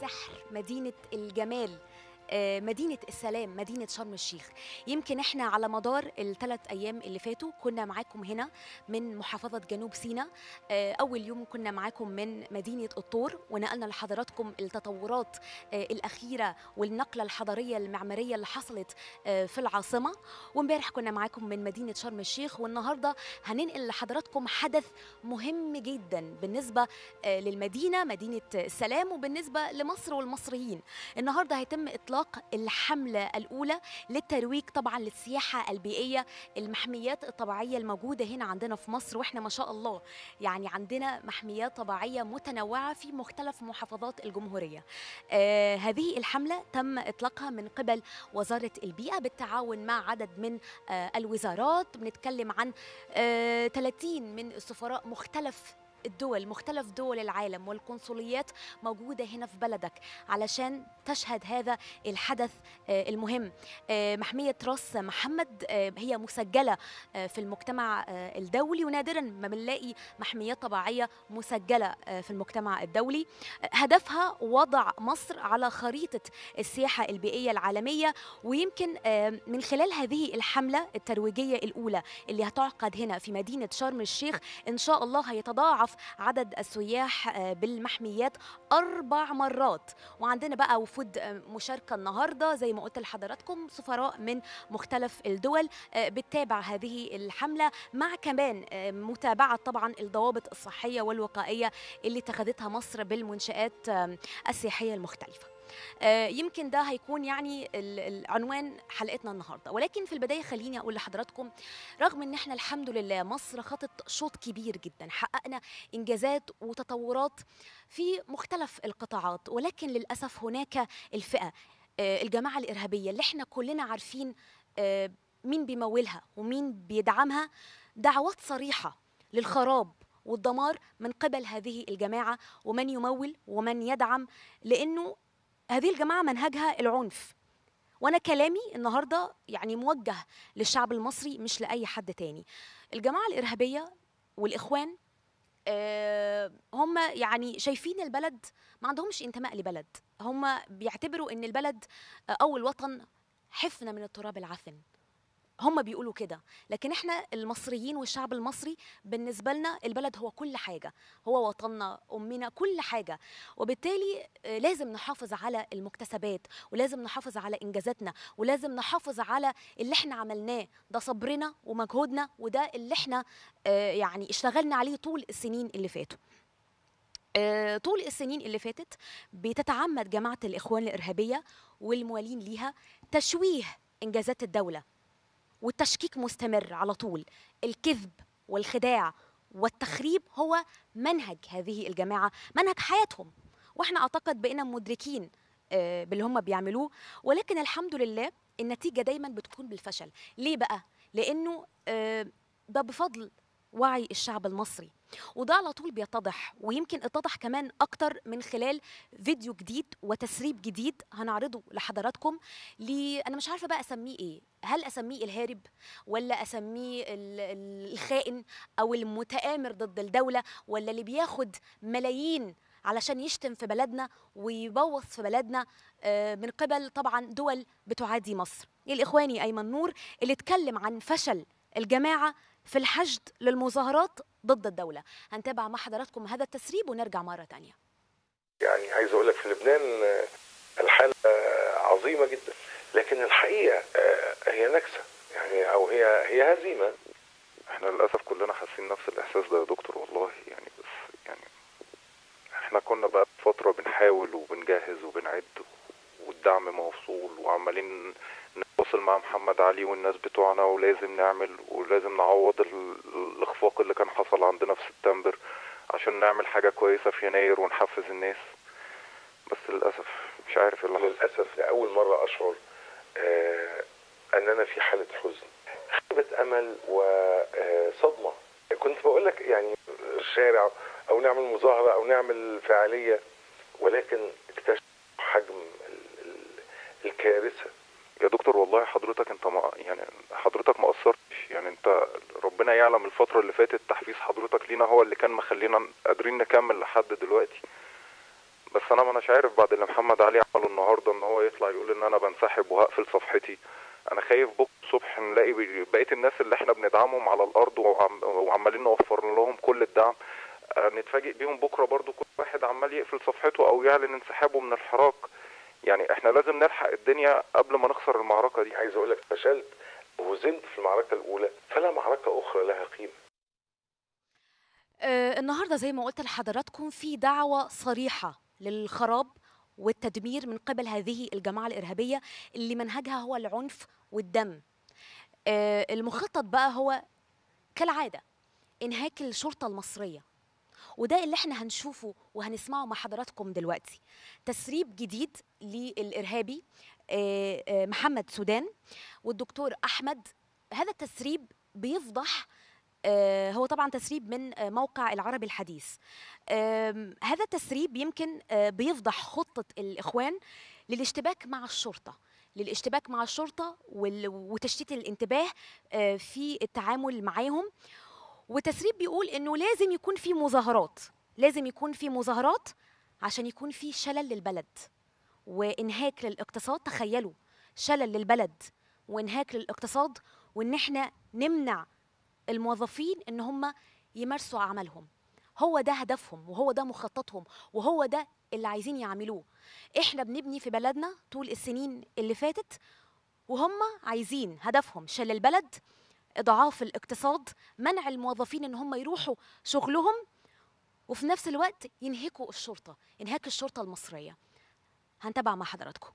السحر مدينة الجمال آه، مدينة السلام مدينة شرم الشيخ يمكن احنا على مدار الثلاث ايام اللي فاتوا كنا معاكم هنا من محافظة جنوب سيناء آه، اول يوم كنا معاكم من مدينة الطور ونقلنا لحضراتكم التطورات آه، الاخيرة والنقلة الحضارية المعمارية اللي حصلت آه، في العاصمة وامبارح كنا معاكم من مدينة شرم الشيخ والنهاردة هننقل لحضراتكم حدث مهم جدا بالنسبة آه، للمدينة مدينة السلام وبالنسبة لمصر والمصريين النهارده هيتم اطلاق الحمله الاولى للترويج طبعا للسياحه البيئيه المحميات الطبيعيه الموجوده هنا عندنا في مصر واحنا ما شاء الله يعني عندنا محميات طبيعيه متنوعه في مختلف محافظات الجمهوريه آه هذه الحمله تم اطلاقها من قبل وزاره البيئه بالتعاون مع عدد من آه الوزارات بنتكلم عن آه 30 من السفراء مختلف الدول مختلف دول العالم والقنصليات موجودة هنا في بلدك علشان تشهد هذا الحدث آه، المهم آه، محمية راس محمد آه، هي مسجلة آه، في المجتمع آه، الدولي ونادرا ما بنلاقي محميات طبيعية مسجلة آه، في المجتمع الدولي آه، هدفها وضع مصر على خريطة السياحة البيئية العالمية ويمكن آه، من خلال هذه الحملة الترويجية الأولى اللي هتعقد هنا في مدينة شرم الشيخ إن شاء الله هيتضاعف عدد السياح آه، بالمحميات أربع مرات وعندنا بقى وفود آه، مشاركة النهاردة زي ما قلت لحضراتكم سفراء من مختلف الدول آه، بتتابع هذه الحملة مع كمان آه، متابعة طبعا الضوابط الصحية والوقائية اللي اتخذتها مصر بالمنشآت آه، السياحية المختلفة آه، يمكن ده هيكون يعني ال- العنوان حلقتنا النهارده ولكن في البدايه خليني اقول لحضراتكم رغم ان احنا الحمد لله مصر خطت شوط كبير جدا حققنا انجازات وتطورات في مختلف القطاعات ولكن للاسف هناك الفئه آه، الجماعه الارهابيه اللي احنا كلنا عارفين آه، مين بيمولها ومين بيدعمها دعوات صريحه للخراب والدمار من قبل هذه الجماعه ومن يمول ومن يدعم لانه هذه الجماعه منهجها العنف وانا كلامي النهارده يعني موجه للشعب المصري مش لاي حد تاني الجماعه الارهابيه والاخوان آه، هم يعني شايفين البلد ما عندهمش انتماء لبلد هم بيعتبروا ان البلد آه، او الوطن حفنه من التراب العفن هم بيقولوا كده لكن احنا المصريين والشعب المصري بالنسبه لنا البلد هو كل حاجه هو وطننا امنا كل حاجه وبالتالي آه، لازم نحافظ على المكتسبات ولازم نحافظ على انجازاتنا ولازم نحافظ على اللي احنا عملناه ده صبرنا ومجهودنا وده اللي احنا آه، يعني اشتغلنا عليه طول السنين اللي فاتوا آه، طول السنين اللي فاتت بتتعمد جماعه الاخوان الارهابيه والموالين ليها تشويه انجازات الدوله والتشكيك مستمر على طول الكذب والخداع والتخريب هو منهج هذه الجماعه منهج حياتهم واحنا اعتقد بقينا مدركين آه، باللي هم بيعملوه ولكن الحمد لله النتيجه دايما بتكون بالفشل ليه بقى لانه آه، ده بفضل وعي الشعب المصري وده على طول بيتضح ويمكن اتضح كمان اكتر من خلال فيديو جديد وتسريب جديد هنعرضه لحضراتكم ل... انا مش عارفه بقى اسميه ايه هل اسميه الهارب ولا اسميه ال- ال- الخائن او المتآمر ضد الدوله ولا اللي بياخد ملايين علشان يشتم في بلدنا ويبوظ في بلدنا آه، من قبل طبعا دول بتعادي مصر الاخواني ايمن نور اللي اتكلم عن فشل الجماعه في الحشد للمظاهرات ضد الدوله هنتابع مع حضراتكم هذا التسريب ونرجع مره تانية يعني عايز اقول لك في لبنان آه، الحاله آه، عظيمه جدا لكن الحقيقه آه، هي نكسه يعني او هي هي هزيمه احنا للاسف كلنا حاسين نفس الاحساس ده يا دكتور والله يعني بس يعني احنا كنا بقى فتره بنحاول وبنجهز وبنعد والدعم موصول وعمالين نتواصل مع محمد علي والناس بتوعنا ولازم نعمل ولازم نعوض ال- الاخفاق اللي كان حصل عندنا في سبتمبر عشان نعمل حاجه كويسه في يناير ونحفز الناس بس للاسف مش عارف ايه اللي حصل للاسف لاول مره اشعر آه، اننا في حاله حزن خيبه امل وصدمه كنت بقول لك يعني الشارع او نعمل مظاهره او نعمل فعاليه ولكن اكتشف حجم ال- ال- الكارثه يا دكتور والله حضرتك انت ما يعني حضرتك ما قصرتش يعني انت ربنا يعلم الفترة اللي فاتت تحفيز حضرتك لينا هو اللي كان مخلينا قادرين نكمل لحد دلوقتي بس انا ما اناش عارف بعد اللي محمد علي عمله النهارده ان هو يطلع يقول ان انا بنسحب وهقفل صفحتي انا خايف بكره الصبح نلاقي بي- بقيه الناس اللي احنا بندعمهم على الارض وعم وعمالين نوفر لهم كل الدعم آه، نتفاجئ بيهم بكره برضو كل واحد عمال يقفل صفحته او يعلن انسحابه من الحراك يعني احنا لازم نلحق الدنيا قبل ما نخسر المعركه دي عايز اقول لك فشلت وهزمت في المعركه الاولى فلا معركه اخرى لها قيمه آه، النهارده زي ما قلت لحضراتكم في دعوه صريحه للخراب والتدمير من قبل هذه الجماعه الارهابيه اللي منهجها هو العنف والدم. آه، المخطط بقى هو كالعاده انهاك الشرطه المصريه. وده اللي احنا هنشوفه وهنسمعه مع حضراتكم دلوقتي. تسريب جديد للارهابي آه، آه، محمد سودان والدكتور احمد هذا التسريب بيفضح آه، هو طبعا تسريب من آه، موقع العربي الحديث آم، هذا التسريب يمكن آه، بيفضح خطة الإخوان للاشتباك مع الشرطة للاشتباك مع الشرطة وال- وتشتيت الانتباه آه، في التعامل معاهم وتسريب بيقول انه لازم يكون في مظاهرات لازم يكون في مظاهرات عشان يكون في شلل للبلد وانهاك للاقتصاد تخيلوا شلل للبلد وانهاك للاقتصاد وان احنا نمنع الموظفين ان هم يمارسوا اعمالهم هو ده هدفهم وهو ده مخططهم وهو ده اللي عايزين يعملوه احنا بنبني في بلدنا طول السنين اللي فاتت وهم عايزين هدفهم شل البلد اضعاف الاقتصاد منع الموظفين ان هم يروحوا شغلهم وفي نفس الوقت ينهكوا الشرطه انهاك الشرطه المصريه هنتابع مع حضراتكم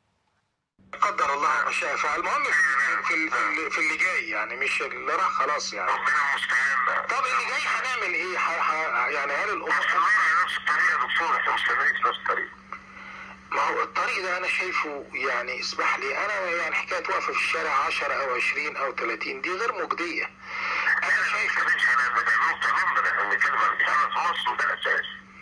قدر الله ما شاء فعل المهم في ال- في ال- في اللي جاي يعني مش اللي راح خلاص يعني ربنا المستعان طب اللي جاي هنعمل ايه ح- ح- يعني هل الامور مستمر على نفس الطريق يا دكتور احنا مستمرين في نفس الطريق ما هو الطريق ده انا شايفه يعني اسمح لي انا يعني حكايه واقفه في الشارع 10 او 20 او 30 دي غير مجديه انا شايف مش احنا بنعمله تمام احنا بنتكلم عن الحاله في مصر وده الاساس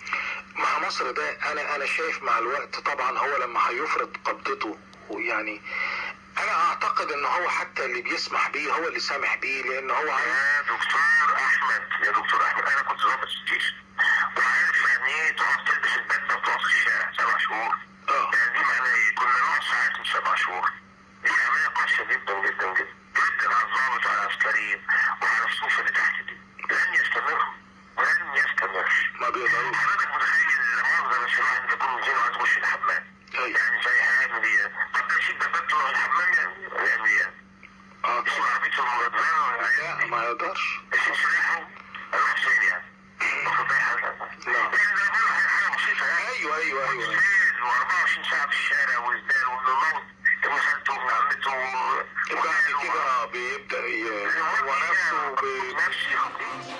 مع مصر ده انا انا شايف مع الوقت طبعا هو لما هيفرض قبضته ويعني انا اعتقد ان هو حتى اللي بيسمح بيه هو اللي سامح بيه لان هو عايز يا دكتور احمد يا دكتور احمد انا كنت ضابط ستيشن وعارف يعني ايه تقعد تلبس البدله وتقعد في الشارع سبع شهور اه يعني دي معناها ايه؟ كنا نقعد ساعات من سبع شهور دي عمليه قاسيه جدا جدا جدا جدا على الضابط وعلى العسكريين وعلى الصوف اللي تحت دي لن يستمر ولن يستمر ما بيقدروش حضرتك متخيل المنظر بس الواحد يكون مدير عايز يخش الحمام أيوة. يعني زي حياتنا دي طب ده يسيب بابته يروح الحمام يعني ولا يعمل ايه؟ اه يسيب طبعا عربيته المغذاه ولا لا يعمل ما يقدرش ايه؟ يسيب سلاحه يروح فين يعني؟ واخد بالك حضرتك؟ لا. يعني ده بقول حاجه حاجه بسيطه يعني ايوه ايوه ايوه ليل و24 ساعه في الشارع وازدال والموت ابن خالته وابن عمته وبعد كده بيبدا ي- هو نفسه بي- نفسي خطير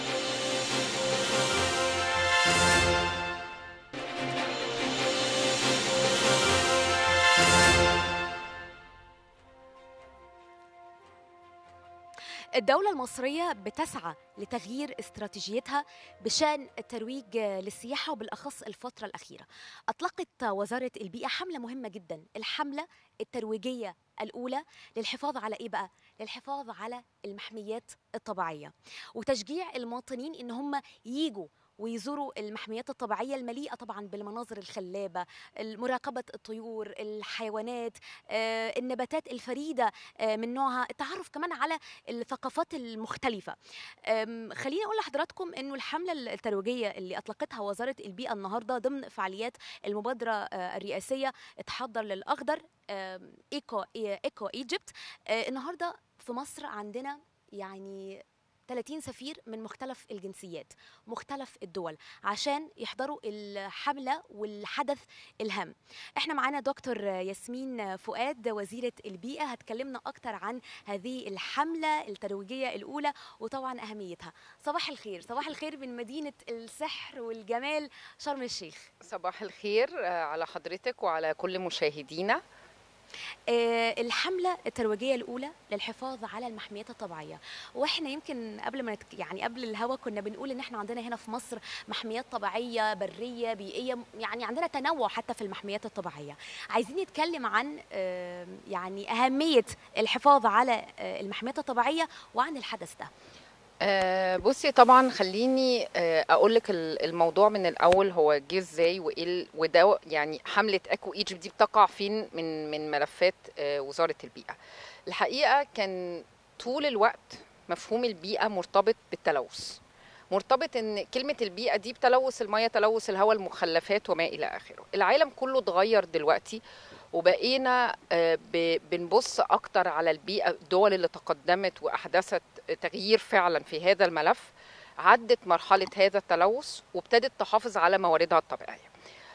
الدولة المصرية بتسعى لتغيير استراتيجيتها بشأن الترويج للسياحة وبالأخص الفترة الأخيرة أطلقت وزارة البيئة حملة مهمة جدا الحملة الترويجية الأولى للحفاظ على إيه بقى؟ للحفاظ على المحميات الطبيعية وتشجيع المواطنين إن هم ييجوا ويزوروا المحميات الطبيعية المليئة طبعا بالمناظر الخلابة مراقبة الطيور الحيوانات آه، النباتات الفريدة آه، من نوعها التعرف كمان على الثقافات المختلفة أم، خليني أقول لحضراتكم أنه الحملة الترويجية اللي أطلقتها وزارة البيئة النهاردة ضمن فعاليات المبادرة آه، الرئاسية اتحضر للأخضر أم، إيكو إيكو إيجيبت آه، النهاردة في مصر عندنا يعني 30 سفير من مختلف الجنسيات مختلف الدول عشان يحضروا الحملة والحدث الهام احنا معانا دكتور ياسمين فؤاد وزيرة البيئة هتكلمنا أكتر عن هذه الحملة الترويجية الأولى وطبعا أهميتها صباح الخير صباح الخير من مدينة السحر والجمال شرم الشيخ صباح الخير آه، على حضرتك وعلى كل مشاهدينا آه، الحملة الترويجية الأولى للحفاظ على المحميات الطبيعية واحنا يمكن قبل ما نتك... يعني قبل الهوا كنا بنقول ان احنا عندنا هنا في مصر محميات طبيعية برية بيئية يعني عندنا تنوع حتى في المحميات الطبيعية عايزين نتكلم عن آه، يعني أهمية الحفاظ على آه، المحميات الطبيعية وعن الحدث ده آه، بصي طبعا خليني آه، اقول لك الموضوع من الاول هو جه ازاي وايه ال- وده يعني حمله اكو ايجيبت دي بتقع فين من من ملفات آه، وزاره البيئه الحقيقه كان طول الوقت مفهوم البيئه مرتبط بالتلوث مرتبط ان كلمه البيئه دي بتلوث الميه تلوث الهواء المخلفات وما الى اخره العالم كله اتغير دلوقتي وبقينا آه، ب- بنبص اكتر على البيئه الدول اللي تقدمت واحدثت تغيير فعلا في هذا الملف عدت مرحله هذا التلوث وابتدت تحافظ على مواردها الطبيعيه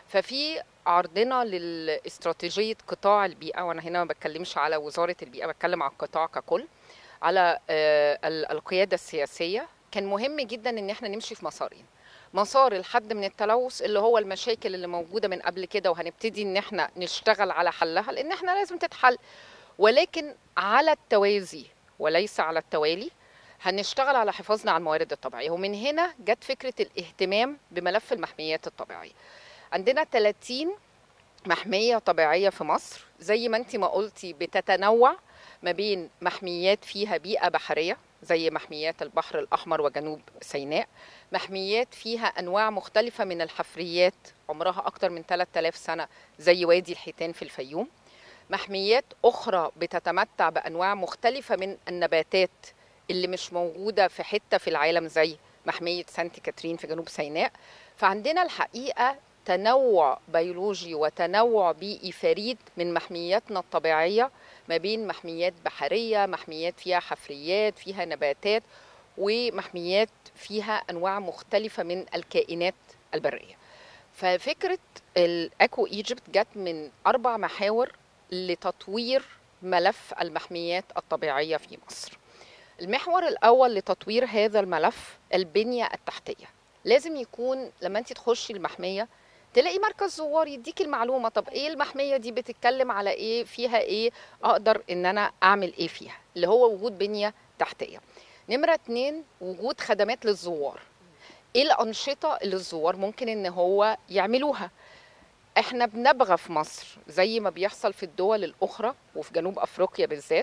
ففي عرضنا لاستراتيجيه قطاع البيئه وانا هنا ما بتكلمش على وزاره البيئه بتكلم على القطاع ككل على آه، ال- القياده السياسيه كان مهم جدا ان احنا نمشي في مسارين مسار الحد من التلوث اللي هو المشاكل اللي موجوده من قبل كده وهنبتدي ان احنا نشتغل على حلها لان احنا لازم تتحل ولكن على التوازي وليس على التوالي هنشتغل على حفاظنا على الموارد الطبيعيه ومن هنا جت فكره الاهتمام بملف المحميات الطبيعيه عندنا 30 محميه طبيعيه في مصر زي ما انت ما قلتي بتتنوع ما بين محميات فيها بيئه بحريه زي محميات البحر الاحمر وجنوب سيناء محميات فيها انواع مختلفه من الحفريات عمرها اكتر من 3000 سنه زي وادي الحيتان في الفيوم محميات اخرى بتتمتع بانواع مختلفه من النباتات اللي مش موجوده في حته في العالم زي محميه سانت كاترين في جنوب سيناء فعندنا الحقيقه تنوع بيولوجي وتنوع بيئي فريد من محمياتنا الطبيعيه ما بين محميات بحريه محميات فيها حفريات فيها نباتات ومحميات فيها انواع مختلفه من الكائنات البريه ففكره الاكو ايجيبت جت من اربع محاور لتطوير ملف المحميات الطبيعيه في مصر المحور الاول لتطوير هذا الملف البنيه التحتيه لازم يكون لما انت تخشي المحميه تلاقي مركز زوار يديك المعلومه طب ايه المحميه دي بتتكلم على ايه فيها ايه اقدر ان انا اعمل ايه فيها اللي هو وجود بنيه تحتيه نمره اتنين وجود خدمات للزوار ايه الانشطه اللي الزوار ممكن ان هو يعملوها احنا بنبغى في مصر زي ما بيحصل في الدول الاخرى وفي جنوب افريقيا بالذات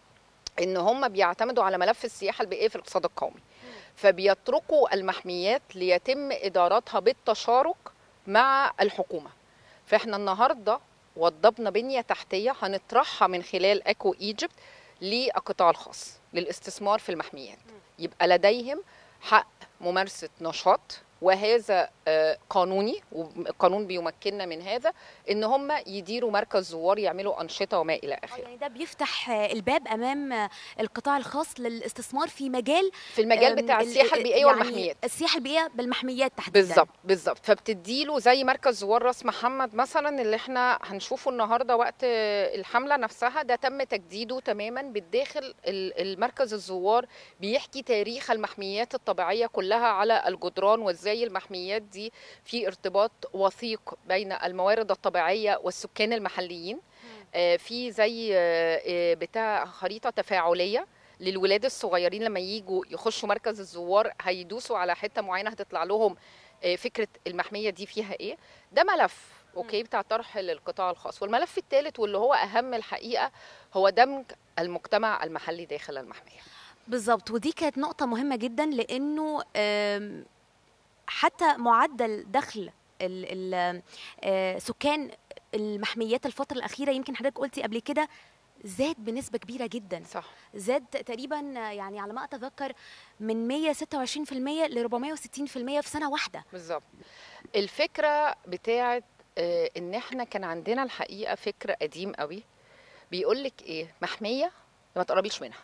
ان هم بيعتمدوا على ملف السياحه البيئيه في الاقتصاد القومي فبيتركوا المحميات ليتم ادارتها بالتشارك مع الحكومه فاحنا النهارده وضبنا بنيه تحتيه هنطرحها من خلال اكو ايجيبت للقطاع الخاص للاستثمار في المحميات يبقى لديهم حق ممارسه نشاط وهذا آه، قانوني والقانون بيمكننا من هذا ان هم يديروا مركز زوار يعملوا انشطه وما الى آه، اخره يعني ده بيفتح آه، الباب امام آه، القطاع الخاص للاستثمار في مجال في المجال آم، بتاع ال- السياحه ال- البيئيه يعني والمحميات السياحه البيئيه بالمحميات تحديدا بالظبط بالظبط فبتديله زي مركز زوار راس محمد مثلا اللي احنا هنشوفه النهارده وقت الحمله نفسها ده تم تجديده تماما بالداخل ال- المركز الزوار بيحكي تاريخ المحميات الطبيعيه كلها على الجدران وازاي المحميات دي في ارتباط وثيق بين الموارد الطبيعيه والسكان المحليين آه، في زي آه، آه، بتاع خريطه تفاعليه للولاد الصغيرين لما يجوا يخشوا مركز الزوار هيدوسوا على حته معينه هتطلع لهم آه، فكره المحميه دي فيها ايه ده ملف اوكي بتاع طرح للقطاع الخاص والملف الثالث واللي هو اهم الحقيقه هو دمج المجتمع المحلي داخل المحميه بالظبط ودي كانت نقطة مهمة جدا لأنه آم، حتى معدل دخل ال- ال- آه، سكان المحميات الفترة الأخيرة يمكن حضرتك قلتي قبل كده زاد بنسبة كبيرة جدا صح زاد تقريبا يعني على ما أتذكر من 126% ل 460% في سنة واحدة بالظبط الفكره بتاعت آه، ان احنا كان عندنا الحقيقه فكر قديم قوي بيقول لك ايه محميه ما تقربيش منها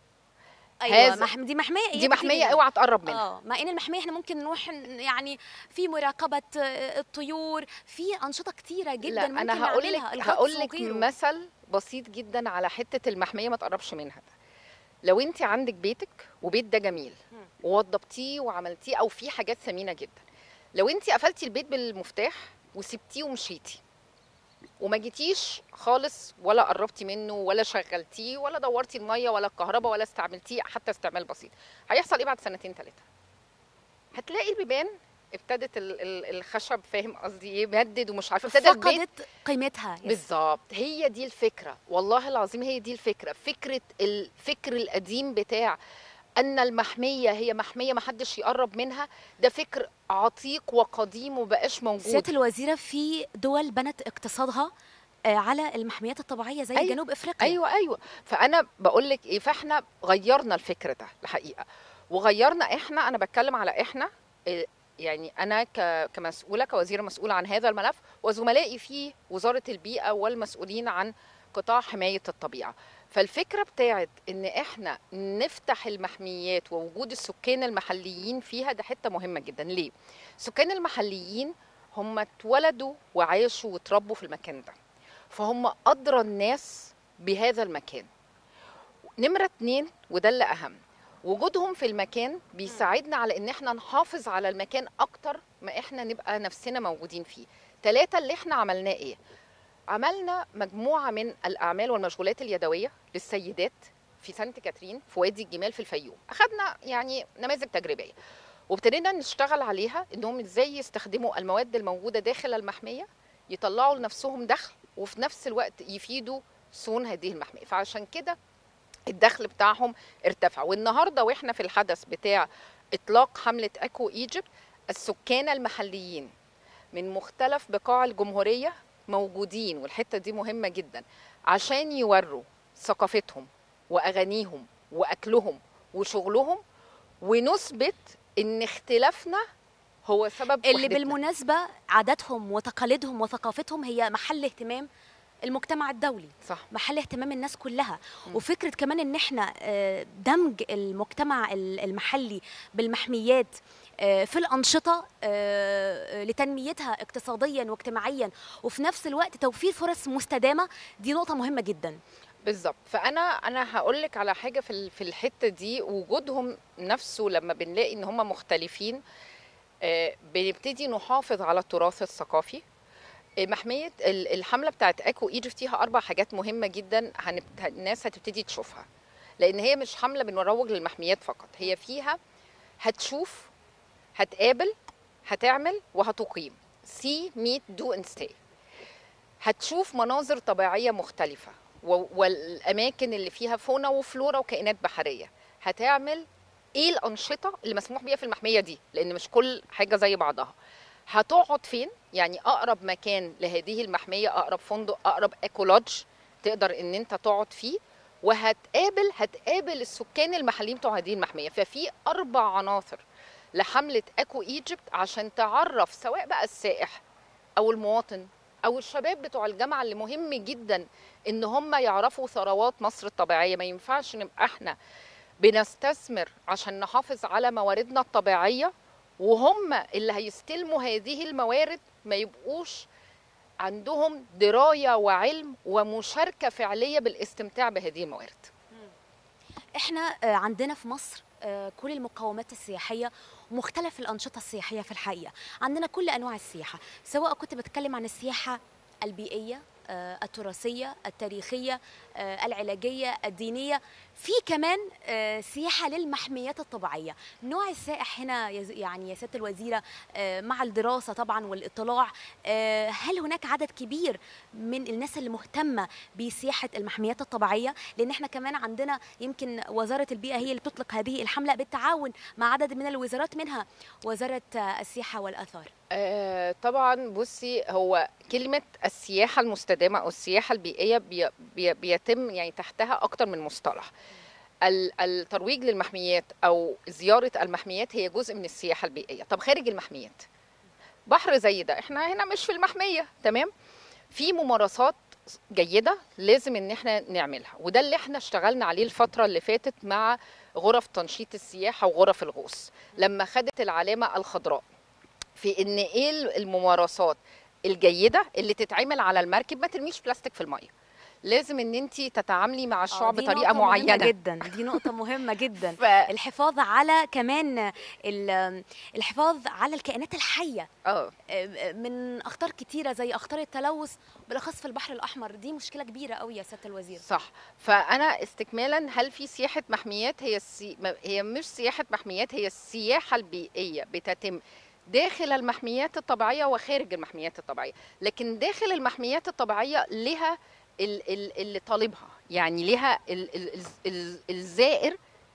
أيوة هذا- مح دي محمية دي إيه محميه كتير. اوعى تقرب منها اه مع ان المحميه احنا ممكن نروح ن- يعني في مراقبه آه، الطيور في انشطه كتيره جدا لا ممكن انا هقول لك نعملها، الغطس هقول لك وغيره. مثل بسيط جدا على حته المحميه ما تقربش منها ده لو انت عندك بيتك وبيت ده جميل ووضبتيه وعملتيه او في حاجات ثمينه جدا لو انت قفلتي البيت بالمفتاح وسبتيه ومشيتي وما جيتيش خالص ولا قربتي منه ولا شغلتيه ولا دورتي الميه ولا الكهرباء ولا استعملتيه حتى استعمال بسيط هيحصل ايه بعد سنتين ثلاثه هتلاقي البيبان ابتدت ال- ال- الخشب فاهم قصدي ايه مهدد ومش عارفه ابتدى البيت فقدت قيمتها يس. بالظبط هي دي الفكره والله العظيم هي دي الفكره فكره الفكر القديم بتاع ان المحميه هي محميه ما حدش يقرب منها ده فكر عتيق وقديم وبقاش موجود سياده الوزيره في دول بنت اقتصادها آه، على المحميات الطبيعيه زي أيوة. جنوب افريقيا ايوه ايوه فانا بقول لك ايه فاحنا غيرنا الفكر ده الحقيقه وغيرنا احنا انا بتكلم على احنا إيه، يعني انا ك- كمسؤوله كوزيره مسؤوله عن هذا الملف وزملائي في وزاره البيئه والمسؤولين عن قطاع حمايه الطبيعه فالفكره بتاعت ان احنا نفتح المحميات ووجود السكان المحليين فيها ده حته مهمه جدا ليه السكان المحليين هم اتولدوا وعاشوا وتربوا في المكان ده فهم ادرى الناس بهذا المكان نمره اتنين وده اللي اهم وجودهم في المكان بيساعدنا على ان احنا نحافظ على المكان اكتر ما احنا نبقى نفسنا موجودين فيه ثلاثة اللي احنا عملناه ايه عملنا مجموعة من الأعمال والمشغولات اليدوية للسيدات في سانت كاترين في وادي الجمال في الفيوم أخذنا يعني نماذج تجريبية وابتدينا نشتغل عليها انهم ازاي يستخدموا المواد الموجودة داخل المحمية يطلعوا لنفسهم دخل وفي نفس الوقت يفيدوا صون هذه المحمية فعشان كده الدخل بتاعهم ارتفع والنهارده واحنا في الحدث بتاع اطلاق حمله اكو ايجيبت السكان المحليين من مختلف بقاع الجمهوريه موجودين والحته دي مهمه جدا عشان يوروا ثقافتهم واغانيهم واكلهم وشغلهم ونثبت ان اختلافنا هو سبب اللي وحدتنا. بالمناسبه عاداتهم وتقاليدهم وثقافتهم هي محل اهتمام المجتمع الدولي صح محل اهتمام الناس كلها مم. وفكره كمان ان احنا آه، دمج المجتمع ال- المحلي بالمحميات آه، في الانشطه آه، لتنميتها اقتصاديا واجتماعيا وفي نفس الوقت توفير فرص مستدامه دي نقطه مهمه جدا بالظبط فانا انا هقول لك على حاجه في ال- في الحته دي وجودهم نفسه لما بنلاقي ان هم مختلفين آه، بنبتدي نحافظ على التراث الثقافي آه، محميه ال- الحمله بتاعت اكو ايجيبت فيها اربع حاجات مهمه جدا هنبت... الناس هتبتدي تشوفها لان هي مش حمله بنروج للمحميات فقط هي فيها هتشوف هتقابل هتعمل وهتقيم سي ميت دو اند ستي هتشوف مناظر طبيعيه مختلفه و- والاماكن اللي فيها فونا وفلورا وكائنات بحريه هتعمل ايه الانشطه اللي مسموح بيها في المحميه دي لان مش كل حاجه زي بعضها هتقعد فين يعني اقرب مكان لهذه المحميه اقرب فندق اقرب ايكولوج تقدر ان انت تقعد فيه وهتقابل هتقابل السكان المحليين بتوع هذه المحميه ففي اربع عناصر لحمله اكو ايجيبت عشان تعرف سواء بقى السائح او المواطن او الشباب بتوع الجامعه اللي مهم جدا ان هم يعرفوا ثروات مصر الطبيعيه ما ينفعش نبقى احنا بنستثمر عشان نحافظ على مواردنا الطبيعيه وهم اللي هيستلموا هذه الموارد ما يبقوش عندهم درايه وعلم ومشاركه فعليه بالاستمتاع بهذه الموارد احنا آه، عندنا في مصر آه، كل المقومات السياحيه ومختلف الانشطه السياحيه في الحقيقه عندنا كل انواع السياحه سواء كنت بتكلم عن السياحه البيئيه آه، التراثيه التاريخيه آه، العلاجيه الدينيه في كمان آه، سياحه للمحميات الطبيعيه نوع السائح هنا يز- يعني يا سياده الوزيره آه، مع الدراسه طبعا والاطلاع آه، هل هناك عدد كبير من الناس اللي مهتمه بسياحه المحميات الطبيعيه لان احنا كمان عندنا يمكن وزاره البيئه هي اللي بتطلق هذه الحمله بالتعاون مع عدد من الوزارات منها وزاره آه، السياحه والاثار آه، طبعا بصي هو كلمة السياحة المستدامة أو السياحة البيئية بي بي بيتم يعني تحتها أكتر من مصطلح ال- الترويج للمحميات أو زيارة المحميات هي جزء من السياحة البيئية طب خارج المحميات بحر زي ده احنا هنا مش في المحمية تمام في ممارسات جيدة لازم ان احنا نعملها وده اللي احنا اشتغلنا عليه الفترة اللي فاتت مع غرف تنشيط السياحة وغرف الغوص لما خدت العلامة الخضراء في ان ايه الممارسات الجيده اللي تتعمل على المركب ما ترميش بلاستيك في الميه لازم ان انت تتعاملي مع الشعب دي بطريقه نقطة مهمة معينه جدا دي نقطة مهمة جدا ف... الحفاظ على كمان ال- الحفاظ على الكائنات الحية اه من أخطار كتيرة زي أخطار التلوث بالأخص في البحر الأحمر دي مشكلة كبيرة قوي يا سيادة الوزير صح فانا استكمالا هل في سياحه محميات هي السي... ما- هي مش سياحه محميات هي السياحه البيئيه بتتم داخل المحميات الطبيعيه وخارج المحميات الطبيعيه لكن داخل المحميات الطبيعيه لها ال- ال- اللي طالبها يعني لها ال- ال- ال- ال- الزائر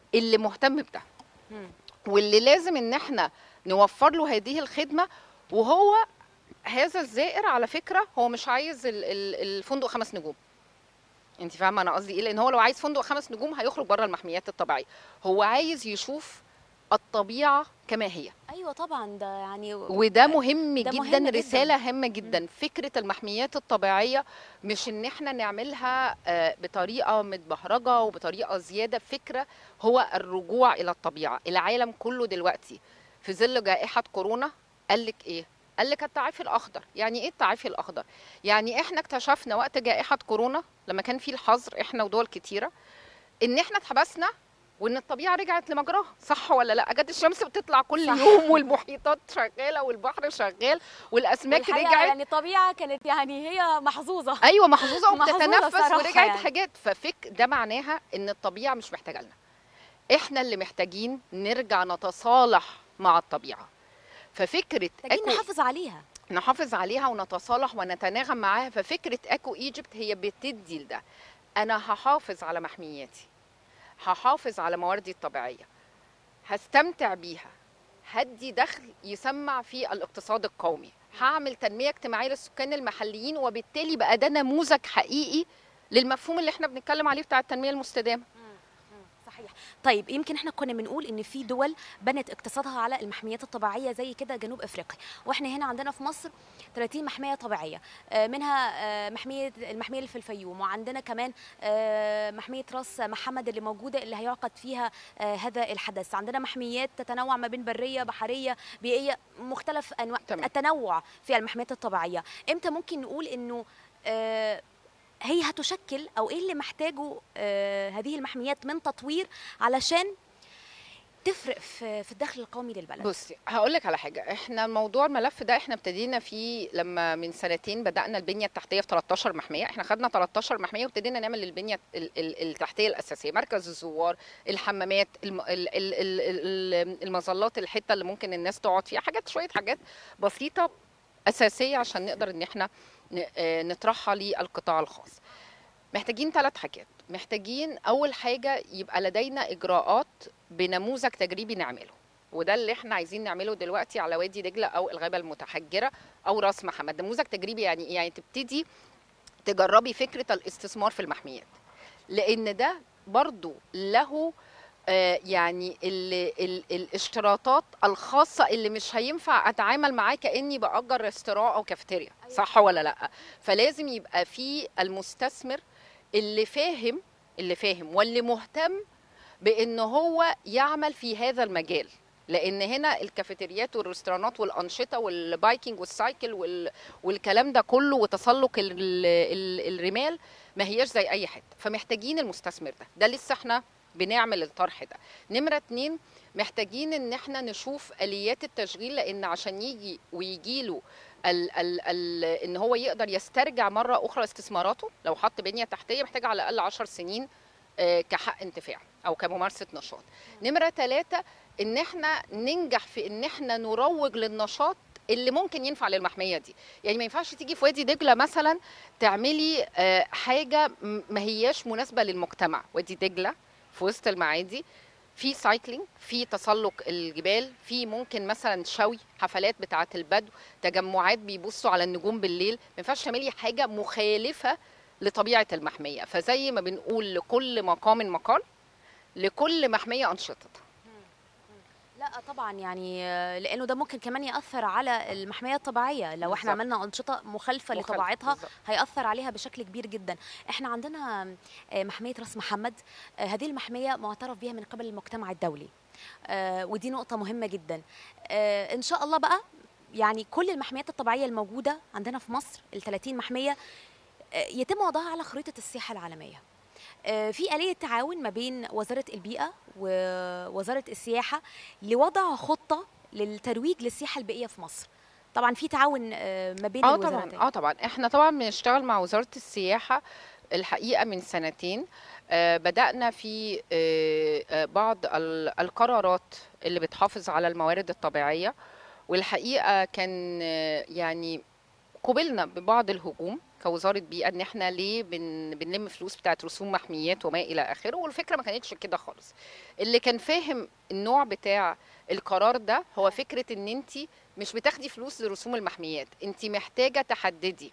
اللي مهتم بده مم. واللي لازم ان احنا نوفر له هذه الخدمه وهو هذا الزائر على فكره هو مش عايز ال- ال- الفندق خمس نجوم انت فاهمه انا قصدي ايه لان هو لو عايز فندق خمس نجوم هيخرج بره المحميات الطبيعيه هو عايز يشوف الطبيعه كما هي ايوه طبعا ده يعني وده مهم ده جدا مهم جداً. رساله هامه جدا فكره المحميات الطبيعيه مش ان احنا نعملها آه، بطريقه متبهرجه وبطريقه زياده فكره هو الرجوع الى الطبيعه العالم كله دلوقتي في ظل جائحه كورونا قال لك ايه قال لك التعافي الاخضر يعني ايه التعافي الاخضر يعني احنا اكتشفنا وقت جائحه كورونا لما كان في الحظر احنا ودول كتيره ان احنا اتحبسنا وان الطبيعه رجعت لمجراها صح ولا لا اجد الشمس بتطلع كل صح. يوم والمحيطات شغاله والبحر شغال والاسماك والحقيقة رجعت يعني الطبيعه كانت يعني هي محظوظه ايوه محظوظه محظوظة وبتتنفس صراحة ورجعت يعني. حاجات ففك ده معناها ان الطبيعه مش محتاجه لنا احنا اللي محتاجين نرجع نتصالح مع الطبيعه ففكره محتاجين أكو- نحافظ عليها نحافظ عليها ونتصالح ونتناغم معاها ففكره اكو ايجيبت هي بتدي لده انا هحافظ على محمياتي هحافظ على مواردي الطبيعيه هستمتع بيها هدي دخل يسمع في الاقتصاد القومي هعمل تنميه اجتماعيه للسكان المحليين وبالتالي بقى ده نموذج حقيقي للمفهوم اللي احنا بنتكلم عليه بتاع التنميه المستدامه صحيح طيب يمكن احنا كنا بنقول ان في دول بنت اقتصادها على المحميات الطبيعيه زي كده جنوب افريقيا واحنا هنا عندنا في مصر 30 محميه طبيعيه آه، منها آه، محميه المحميه اللي في الفيوم وعندنا كمان آه، محميه راس محمد اللي موجوده اللي هيعقد فيها آه، هذا الحدث عندنا محميات تتنوع ما بين بريه بحريه بيئيه مختلف انواع تمام. التنوع في المحميات الطبيعيه امتى ممكن نقول انه آه، هي هتشكل او ايه اللي محتاجه آه هذه المحميات من تطوير علشان تفرق في في الدخل القومي للبلد بصي هقول لك على حاجه احنا موضوع الملف ده احنا ابتدينا فيه لما من سنتين بدانا البنيه التحتيه في 13 محميه احنا خدنا 13 محميه وابتدينا نعمل البنيه ال- ال- التحتيه الاساسيه مركز الزوار الحمامات الم- ال- ال- ال- ال- المظلات الحته اللي ممكن الناس تقعد فيها حاجات شويه حاجات بسيطه اساسيه عشان نقدر ان احنا ن- آه، نطرحها للقطاع الخاص محتاجين ثلاث حاجات محتاجين اول حاجه يبقى لدينا اجراءات بنموذج تجريبي نعمله وده اللي احنا عايزين نعمله دلوقتي على وادي دجله او الغابه المتحجره او راس محمد نموذج تجريبي يعني ايه يعني تبتدي تجربي فكره الاستثمار في المحميات لان ده برضو له آه، يعني ال ال الاشتراطات الخاصه اللي مش هينفع اتعامل معاه كاني باجر ريستوران او كافيتيريا صح ولا لا فلازم يبقى في المستثمر اللي فاهم اللي فاهم واللي مهتم بان هو يعمل في هذا المجال لان هنا الكافيتريات والريستورانات والانشطه والبايكنج والسايكل وال... والكلام ده كله وتسلق ال... ال... الرمال ما هياش زي اي حته فمحتاجين المستثمر ده ده لسه احنا بنعمل الطرح ده نمره اتنين محتاجين ان احنا نشوف اليات التشغيل لان عشان يجي ويجي له ال ال ال ان هو يقدر يسترجع مره اخرى استثماراته لو حط بنيه تحتيه محتاج على الاقل 10 سنين آه، كحق انتفاع او كممارسه نشاط نمره ثلاثة ان احنا ننجح في ان احنا نروج للنشاط اللي ممكن ينفع للمحميه دي يعني ما ينفعش تيجي في وادي دجله مثلا تعملي آه، حاجه م- ما هياش مناسبه للمجتمع وادي دجله في وسط المعادي في سايكلينج في تسلق الجبال في ممكن مثلا شوي حفلات بتاعه البدو تجمعات بيبصوا على النجوم بالليل ما ينفعش تعملي حاجه مخالفه لطبيعه المحميه فزي ما بنقول لكل مقام مقال لكل محميه انشطتها لا طبعا يعني آه، لانه ده ممكن كمان ياثر على المحميه الطبيعيه لو احنا بالظبط. عملنا انشطه مخالفه مخالفة، لطبيعتها بالظبط. هياثر عليها بشكل كبير جدا احنا عندنا آه، محميه راس محمد آه، هذه المحميه معترف بها من قبل المجتمع الدولي آه، ودي نقطه مهمه جدا آه، ان شاء الله بقى يعني كل المحميات الطبيعيه الموجوده عندنا في مصر ال 30 محميه آه، يتم وضعها على خريطه السياحه العالميه آه، في آلية تعاون ما بين وزارة البيئة ووزارة السياحة لوضع خطة للترويج للسياحة البيئية في مصر طبعا في تعاون آه، ما بين اه الوزارتين طبعا اه طبعا احنا طبعا بنشتغل مع وزاره السياحه الحقيقه من سنتين آه بدانا في آه آه، بعض ال- القرارات اللي بتحافظ على الموارد الطبيعيه والحقيقه كان آه، يعني قبلنا ببعض الهجوم كوزاره بيئه ان احنا ليه بن بنلم فلوس بتاعت رسوم محميات وما الى اخره والفكره ما كانتش كده خالص اللي كان فاهم النوع بتاع القرار ده هو فكره ان انت مش بتاخدي فلوس لرسوم المحميات انت محتاجه تحددي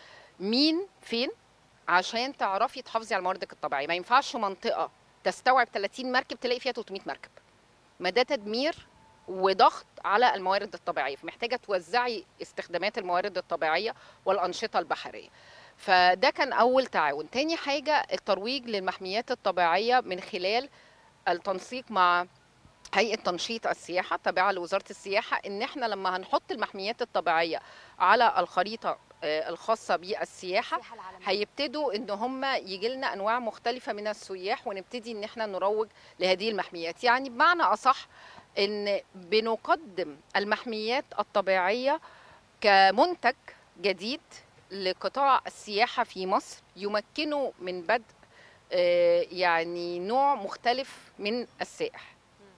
مين فين عشان تعرفي تحافظي على مواردك الطبيعيه ما ينفعش منطقه تستوعب 30 مركب تلاقي فيها 300 مركب ما ده تدمير وضغط على الموارد الطبيعيه فمحتاجه توزعي استخدامات الموارد الطبيعيه والانشطه البحريه فده كان اول تعاون تاني حاجه الترويج للمحميات الطبيعيه من خلال التنسيق مع هيئه تنشيط السياحه تابعه لوزاره السياحه ان احنا لما هنحط المحميات الطبيعيه على الخريطه آه، الخاصه بالسياحه السياحة العالمية. هيبتدوا ان هم يجي لنا انواع مختلفه من السياح ونبتدي ان احنا نروج لهذه المحميات يعني بمعنى اصح ان بنقدم المحميات الطبيعيه كمنتج جديد لقطاع السياحه في مصر يمكنه من بدء آه، يعني نوع مختلف من السائح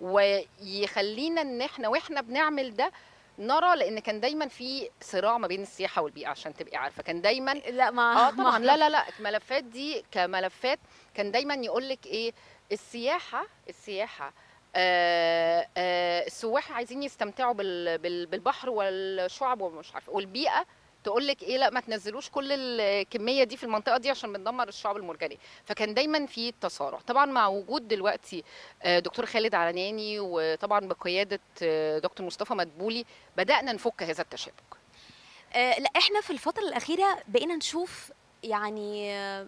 ويخلينا ان احنا واحنا بنعمل ده نرى لان كان دايما في صراع ما بين السياحه والبيئه عشان تبقي عارفه كان دايما لا ما اه طبعا لا لا لا الملفات دي كملفات كان دايما يقول لك ايه السياحه السياحه آه آه السواح عايزين يستمتعوا بال بال بالبحر والشعب ومش عارفه والبيئه تقول لك ايه لا ما تنزلوش كل الكميه دي في المنطقه دي عشان بندمر الشعب المرجانيه فكان دايما في تصارع طبعا مع وجود دلوقتي آه، دكتور خالد علناني وطبعا بقياده آه، دكتور مصطفى مدبولي بدانا نفك هذا التشابك آه، لا احنا في الفترة الأخيرة بقينا نشوف يعني آه،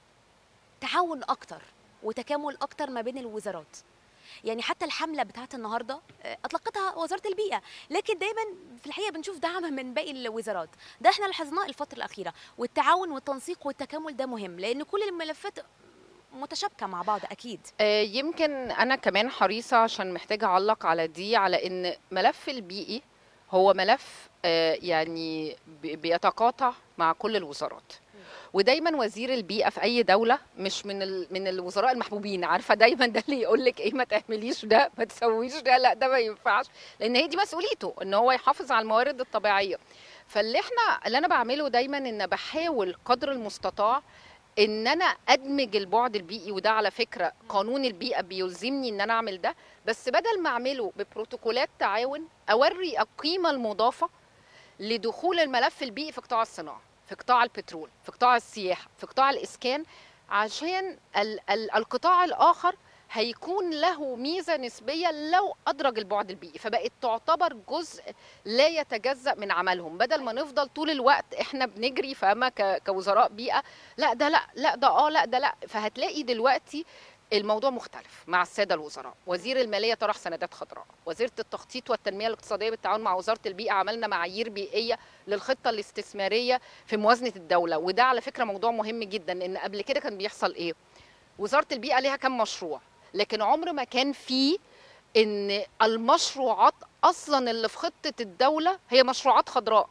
تعاون أكتر وتكامل أكتر ما بين الوزارات يعني حتى الحملة بتاعت النهاردة آه، أطلقتها وزارة البيئة لكن دايما في الحقيقة بنشوف دعم من باقي الوزارات ده احنا لاحظناه الفترة الأخيرة والتعاون والتنسيق والتكامل ده مهم لأن كل الملفات متشابكة مع بعض أكيد آه، يمكن انا كمان حريصه عشان محتاجه اعلق على دي على ان ملف البيئي هو ملف آه، يعني بي- بيتقاطع مع كل الوزارات ودايما وزير البيئه في اي دوله مش من ال... من الوزراء المحبوبين عارفه دايما ده اللي يقول لك ايه ما تعمليش ده ما تسويش ده لا ده ما ينفعش لان هي دي مسؤوليته ان هو يحافظ على الموارد الطبيعيه فاللي احنا اللي انا بعمله دايما ان بحاول قدر المستطاع ان انا ادمج البعد البيئي وده على فكره قانون البيئه بيلزمني ان انا اعمل ده بس بدل ما اعمله ببروتوكولات تعاون اوري القيمه المضافه لدخول الملف البيئي في قطاع الصناعه في قطاع البترول في قطاع السياحه في قطاع الاسكان عشان ال ال القطاع الاخر هيكون له ميزه نسبيه لو ادرج البعد البيئي فبقت تعتبر جزء لا يتجزا من عملهم بدل ما نفضل طول الوقت احنا بنجري فاهمه ك- كوزراء بيئه لا ده لا لا ده اه لا ده لا فهتلاقي دلوقتي الموضوع مختلف مع الساده الوزراء وزير الماليه طرح سندات خضراء وزيره التخطيط والتنميه الاقتصاديه بالتعاون مع وزاره البيئه عملنا معايير بيئيه للخطه الاستثماريه في موازنه الدوله وده على فكره موضوع مهم جدا لان قبل كده كان بيحصل ايه وزاره البيئه ليها كم مشروع لكن عمر ما كان فيه ان المشروعات اصلا اللي في خطه الدوله هي مشروعات خضراء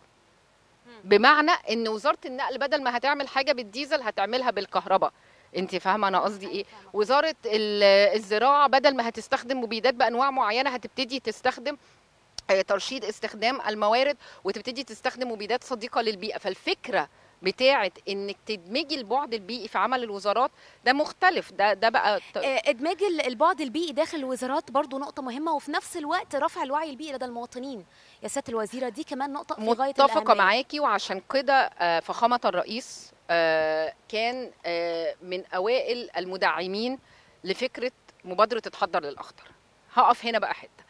بمعنى ان وزاره النقل بدل ما هتعمل حاجه بالديزل هتعملها بالكهرباء انت فاهمه انا قصدي ايه وزاره ال- الزراعه بدل ما هتستخدم مبيدات بانواع معينه هتبتدي تستخدم آه، ترشيد استخدام الموارد وتبتدي تستخدم مبيدات صديقه للبيئه فالفكره بتاعه انك تدمجي البعد البيئي في عمل الوزارات ده مختلف ده ده بقى ت- آه، ادماج ال- البعد البيئي داخل الوزارات برضو نقطه مهمه وفي نفس الوقت رفع الوعي البيئي لدى المواطنين يا سياده الوزيره دي كمان نقطه في غايه متفقه الأهمية. معاكي وعشان كده آه، فخامه الرئيس آه، كان آه، من اوائل المدعمين لفكره مبادره اتحضر للاخضر هقف هنا بقى حته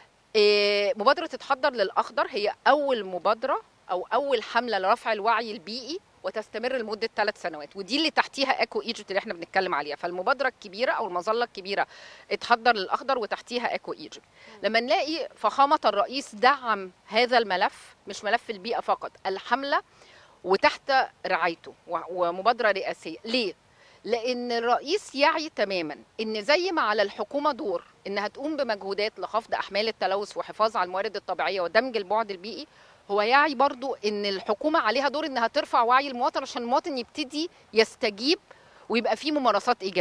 آه، مبادره اتحضر للاخضر هي اول مبادره او اول حمله لرفع الوعي البيئي وتستمر لمده ثلاث سنوات ودي اللي تحتيها اكو ايجيبت اللي احنا بنتكلم عليها فالمبادره الكبيره او المظله الكبيره اتحضر للاخضر وتحتيها اكو ايجيبت لما نلاقي فخامه الرئيس دعم هذا الملف مش ملف البيئه فقط الحمله وتحت رعايته و- ومبادره رئاسيه ليه لان الرئيس يعي تماما ان زي ما على الحكومه دور انها تقوم بمجهودات لخفض احمال التلوث وحفاظ على الموارد الطبيعيه ودمج البعد البيئي هو يعي برضو ان الحكومه عليها دور انها ترفع وعي المواطن عشان المواطن يبتدي يستجيب ويبقى فيه ممارسات ايجابيه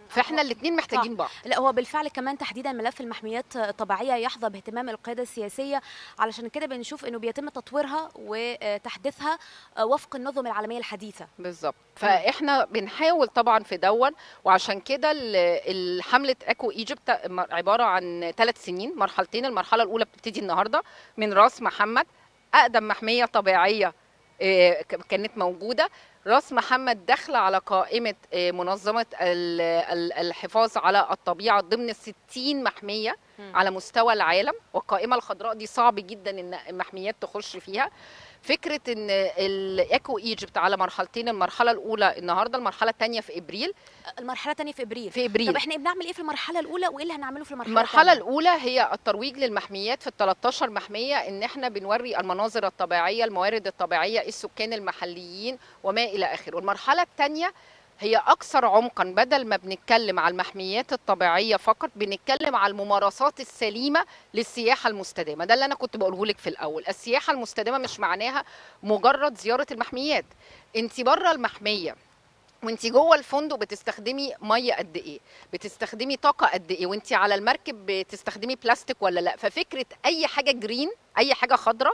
فاحنا الاثنين محتاجين بعض لا هو بالفعل كمان تحديدا ملف المحميات الطبيعيه يحظى باهتمام القياده السياسيه علشان كده بنشوف انه بيتم تطويرها وتحديثها وفق النظم العالميه الحديثه بالظبط فاحنا بنحاول طبعا في دون وعشان كده ال- ال- حمله اكو ايجيبت عباره عن ثلاث سنين مرحلتين المرحله الاولى بتبتدي النهارده من راس محمد اقدم محميه طبيعيه آه، ك- كانت موجوده راس محمد داخله على قائمه آه، منظمه ال- ال- الحفاظ على الطبيعه ضمن 60 محميه مم. على مستوى العالم والقائمه الخضراء دي صعب جدا ان المحميات تخش فيها فكره ان الايكو ايجيبت على مرحلتين المرحله الاولى النهارده المرحله الثانيه في ابريل المرحله الثانيه في ابريل في ابريل طب احنا بنعمل ايه في المرحله الاولى وايه اللي هنعمله في المرحله المرحلة الثانيه الأولى هي الترويج للمحميات في ال 13 محمية إن إحنا بنوري المناظر الطبيعية الموارد الطبيعية السكان المحليين وما إلى آخره والمرحلة الثانية هي أكثر عمقا بدل ما بنتكلم على المحميات الطبيعية فقط بنتكلم على الممارسات السليمة للسياحة المستدامة ده اللي أنا كنت بقوله لك في الأول السياحة المستدامة مش معناها مجرد زيارة المحميات أنت بره المحمية وانت جوه الفندق بتستخدمي ميه قد ايه بتستخدمي طاقه قد ايه وانت على المركب بتستخدمي بلاستيك ولا لا ففكره اي حاجه جرين اي حاجه خضراء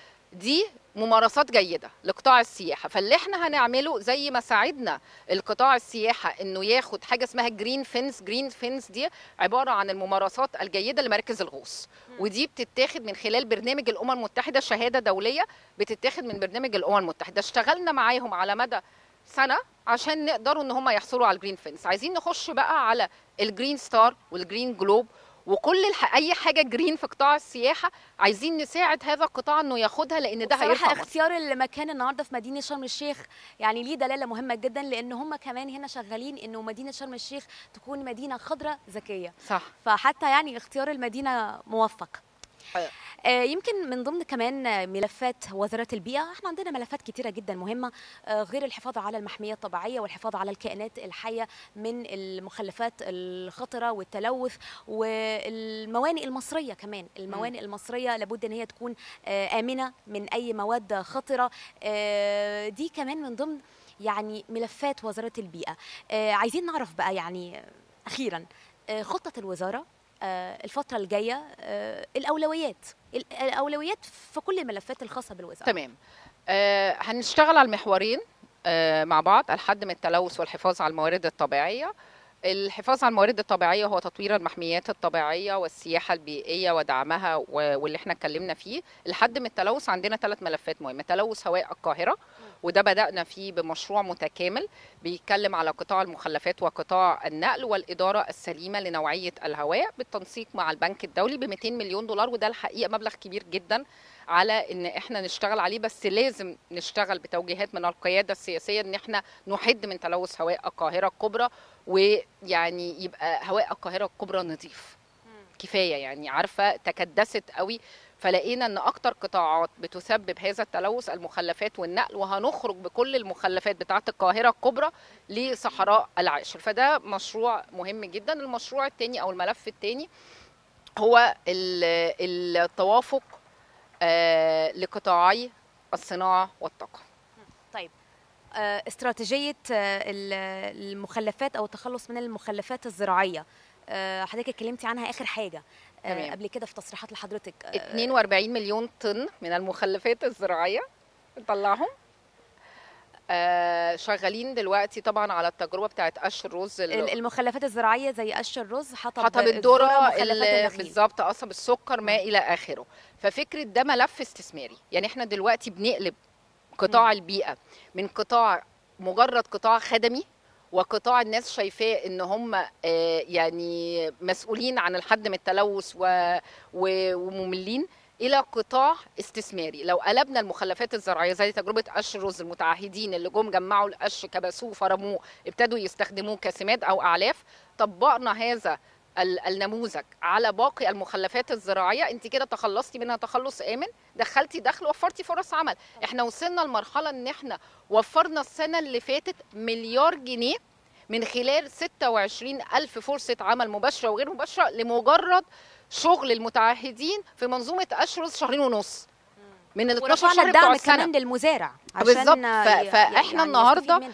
دي ممارسات جيده لقطاع السياحه فاللي احنا هنعمله زي ما ساعدنا القطاع السياحه انه ياخد حاجه اسمها جرين فينس جرين فينس دي عباره عن الممارسات الجيده لمراكز الغوص ودي بتتاخد من خلال برنامج الامم المتحده شهاده دوليه بتتاخد من برنامج الامم المتحده اشتغلنا معاهم على مدى سنه عشان نقدروا ان هم يحصلوا على الجرين فينس عايزين نخش بقى على الجرين ستار والجرين جلوب وكل الح... اي حاجه جرين في قطاع السياحه عايزين نساعد هذا القطاع انه ياخدها لان ده بصراحة هيرفع مصر. اختيار المكان النهارده في مدينه شرم الشيخ يعني ليه دلاله مهمه جدا لان هم كمان هنا شغالين انه مدينه شرم الشيخ تكون مدينه خضراء ذكيه صح فحتى يعني اختيار المدينه موفق أيوة. آه، يمكن من ضمن كمان آه، ملفات وزارة البيئة احنا عندنا ملفات كتيرة جدا مهمة آه، غير الحفاظ على المحمية الطبيعية والحفاظ على الكائنات الحية من المخلفات الخطرة والتلوث والموانئ المصرية كمان الموانئ المصرية لابد ان هي تكون آه، آمنة من أي مواد خطرة آه، دي كمان من ضمن يعني ملفات وزارة البيئة آه، عايزين نعرف بقى يعني آه، أخيرا آه، خطة الوزارة آه، الفترة الجاية آه، الأولويات ال- الأولويات في كل الملفات الخاصة بالوزارة تمام آه هنشتغل على المحورين آه مع بعض الحد من التلوث والحفاظ على الموارد الطبيعيه الحفاظ على الموارد الطبيعيه هو تطوير المحميات الطبيعيه والسياحه البيئيه ودعمها و- واللي احنا اتكلمنا فيه الحد من التلوث عندنا ثلاث ملفات مهمه تلوث هواء القاهره وده بدانا فيه بمشروع متكامل بيتكلم على قطاع المخلفات وقطاع النقل والاداره السليمه لنوعيه الهواء بالتنسيق مع البنك الدولي ب 200 مليون دولار وده الحقيقه مبلغ كبير جدا على ان احنا نشتغل عليه بس لازم نشتغل بتوجيهات من القياده السياسيه ان احنا نحد من تلوث هواء القاهره الكبرى ويعني يبقى هواء القاهره الكبرى نظيف كفايه يعني عارفه تكدست قوي فلقينا ان اكتر قطاعات بتسبب هذا التلوث المخلفات والنقل وهنخرج بكل المخلفات بتاعه القاهره الكبرى لصحراء العاشر فده مشروع مهم جدا المشروع الثاني او الملف الثاني هو ال- التوافق آه، لقطاعي الصناعه والطاقه طيب آه، استراتيجية آه، ال- المخلفات أو التخلص من المخلفات الزراعية آه، حضرتك اتكلمتي عنها آخر حاجة آه، تمام. قبل كده في تصريحات لحضرتك آه، 42 مليون طن من المخلفات الزراعيه نطلعهم آه شغالين دلوقتي طبعا على التجربه بتاعت قش الرز ال- اللي المخلفات الزراعية زي قش الرز حطب حطب الذره مخلفات ال- النخيل بالظبط قصب السكر ما الى اخره ففكره ده ملف استثماري يعني احنا دلوقتي بنقلب قطاع البيئه من قطاع مجرد قطاع خدمي وقطاع الناس شايفاه ان هم آه، يعني مسؤولين عن الحد من التلوث و- و- ومملين الى قطاع استثماري لو قلبنا المخلفات الزراعيه زي تجربه قش الرز المتعهدين اللي جم جمعوا القش كبسوه فرموه ابتدوا يستخدموه كسماد او اعلاف طبقنا هذا ال- النموذج على باقي المخلفات الزراعيه انت كده تخلصتي منها تخلص امن دخلتي دخل وفرتي فرص عمل احنا وصلنا لمرحله ان احنا وفرنا السنه اللي فاتت مليار جنيه من خلال 26 ألف فرصة عمل مباشرة وغير مباشرة لمجرد شغل المتعهدين في منظومة أشرز شهرين ونص من ال 12 ورفعنا شهر بتوع الدعم السنة كمان للمزارع عشان بالظبط. ف- ي- فإحنا يعني النهاردة يستفيد منها.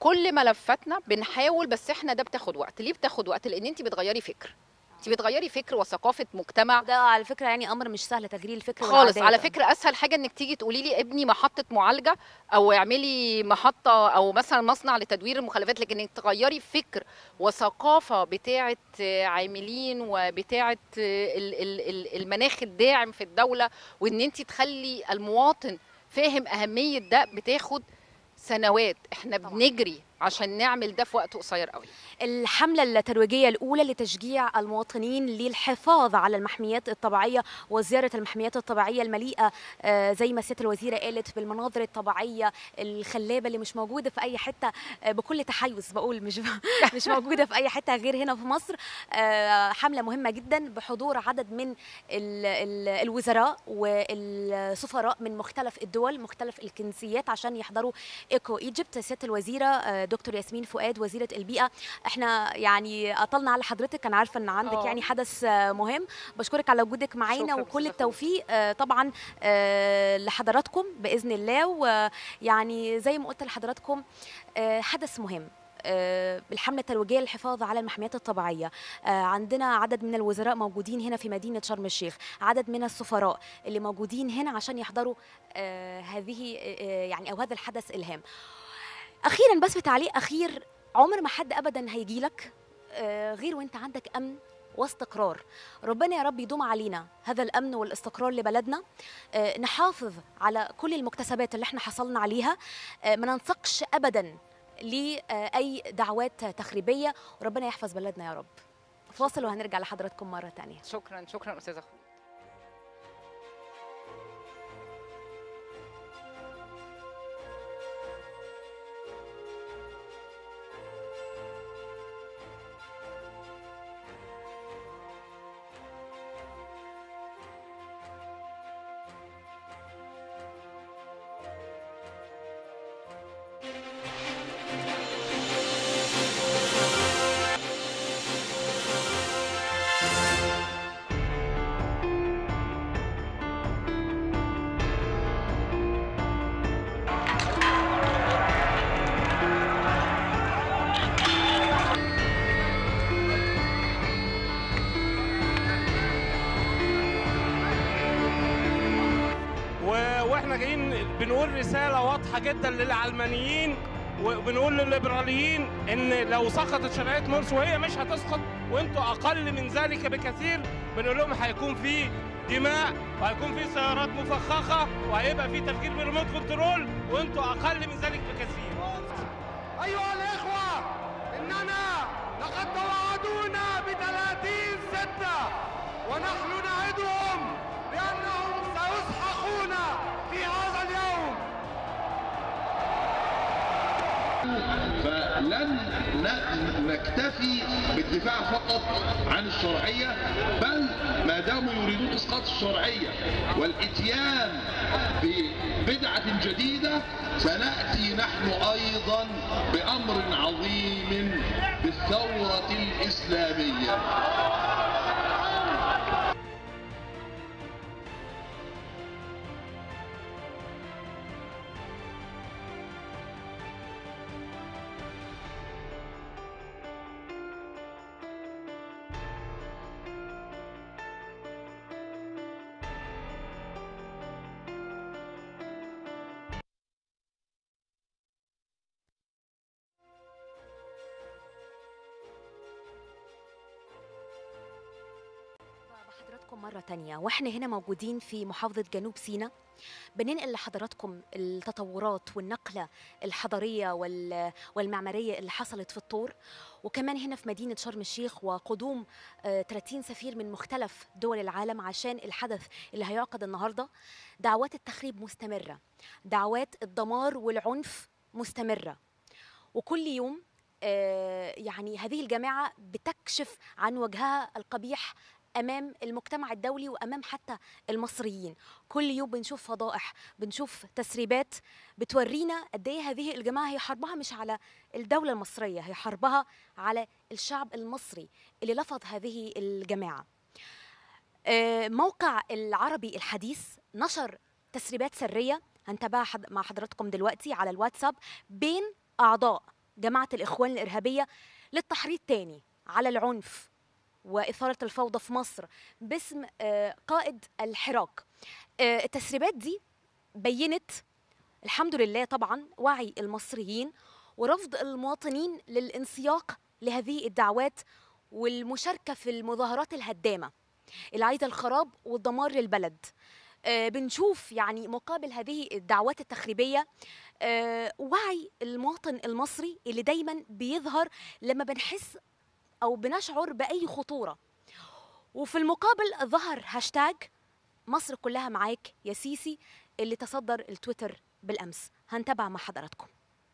كل ملفاتنا بنحاول بس احنا ده بتاخد وقت ليه بتاخد وقت لان انت بتغيري فكر انت بتغيري فكر وثقافه مجتمع ده على فكره يعني امر مش سهل تغيير الفكر خالص والعادات. على فكره اسهل حاجه انك تيجي تقولي لي ابني محطه معالجه او اعملي محطه او مثلا مصنع لتدوير المخلفات لكن انك تغيري فكر وثقافه بتاعه عاملين وبتاعه ال- ال- ال- المناخ الداعم في الدوله وان انت تخلي المواطن فاهم اهميه ده بتاخد سنوات احنا طبعاً. بنجري عشان نعمل ده في وقت قصير قوي الحملة الترويجية الأولى لتشجيع المواطنين للحفاظ على المحميات الطبيعية وزيارة المحميات الطبيعية المليئة آه، زي ما سيادة الوزيرة قالت بالمناظر الطبيعية الخلابة اللي مش موجودة في أي حتة آه، بكل تحيز بقول مش مش موجودة في أي حتة غير هنا في مصر آه، حملة مهمة جدا بحضور عدد من ال- ال- الوزراء والسفراء من مختلف الدول مختلف الجنسيات عشان يحضروا ايكو ايجيبت سياده الوزيره آه، دكتور ياسمين فؤاد وزيره البيئه احنا يعني اطلنا على حضرتك انا عارفه ان عندك آه. يعني حدث آه، مهم بشكرك على وجودك معانا شكراً وكل أستاذة التوفيق آه، طبعا آه، لحضراتكم باذن الله ويعني زي ما قلت لحضراتكم آه، حدث مهم آه، الحملة الترويجية للحفاظ على المحميات الطبيعية آه، عندنا عدد من الوزراء موجودين هنا في مدينة شرم الشيخ عدد من السفراء اللي موجودين هنا عشان يحضروا آه، هذه آه، يعني أو هذا الحدث إلهام أخيرا بس بتعليق أخير عمر ما حد أبدا هيجي لك غير وانت عندك أمن واستقرار ربنا يا رب يدوم علينا هذا الامن والاستقرار لبلدنا آه، نحافظ على كل المكتسبات اللي احنا حصلنا عليها آه، ما ننسقش ابدا لاي دعوات تخريبيه وربنا يحفظ بلدنا يا رب فاصل وهنرجع لحضراتكم مره تانية شكرا شكرا استاذه خلود و- واحنا جايين بنقول رساله واضحه جدا للعلمانيين وبنقول للليبراليين ان لو سقطت شرعيه مرسي وهي مش هتسقط وانتوا اقل من ذلك بكثير بنقول لهم هيكون في دماء وهيكون في سيارات مفخخه وهيبقى في تفكير بريموت كنترول وانتوا اقل من ذلك بكثير أيها الإخوة إننا لقد توعدونا بثلاثين ستة ونحن نعدهم بأنهم سيسحقون في هذا اليوم فلن ن- نكتفي بالدفاع فقط عن الشرعية بل ما داموا يريدون إسقاط الشرعية والإتيان ببدعة جديدة سنأتي نحن أيضا بأمر عظيم بالثورة الإسلامية بحضراتكم مرة تانية واحنا هنا موجودين في محافظة جنوب سيناء بننقل لحضراتكم التطورات والنقلة الحضارية وال- والمعمارية اللي حصلت في الطور وكمان هنا في مدينة شرم الشيخ وقدوم آه، 30 سفير من مختلف دول العالم عشان الحدث اللي هيعقد النهاردة دعوات التخريب مستمرة دعوات الدمار والعنف مستمرة وكل يوم آه، يعني هذه الجماعة بتكشف عن وجهها القبيح امام المجتمع الدولي وامام حتى المصريين كل يوم بنشوف فضائح بنشوف تسريبات بتورينا قد ايه هذه الجماعه هي حربها مش على الدوله المصريه هي حربها على الشعب المصري اللي لفظ هذه الجماعه آه، موقع العربي الحديث نشر تسريبات سريه هنتابعها حد- مع حضراتكم دلوقتي على الواتساب بين اعضاء جماعه الاخوان الارهابيه للتحريض تاني على العنف واثاره الفوضى في مصر باسم آه، قائد الحراك آه، التسريبات دي بينت الحمد لله طبعا وعي المصريين ورفض المواطنين للانسياق لهذه الدعوات والمشاركه في المظاهرات الهدامه اللي عايزه الخراب والدمار للبلد آه، بنشوف يعني مقابل هذه الدعوات التخريبيه آه، وعي المواطن المصري اللي دايما بيظهر لما بنحس او بنشعر باي خطوره وفي المقابل ظهر هاشتاج مصر كلها معاك يا سيسي اللي تصدر التويتر بالامس هنتابع مع حضراتكم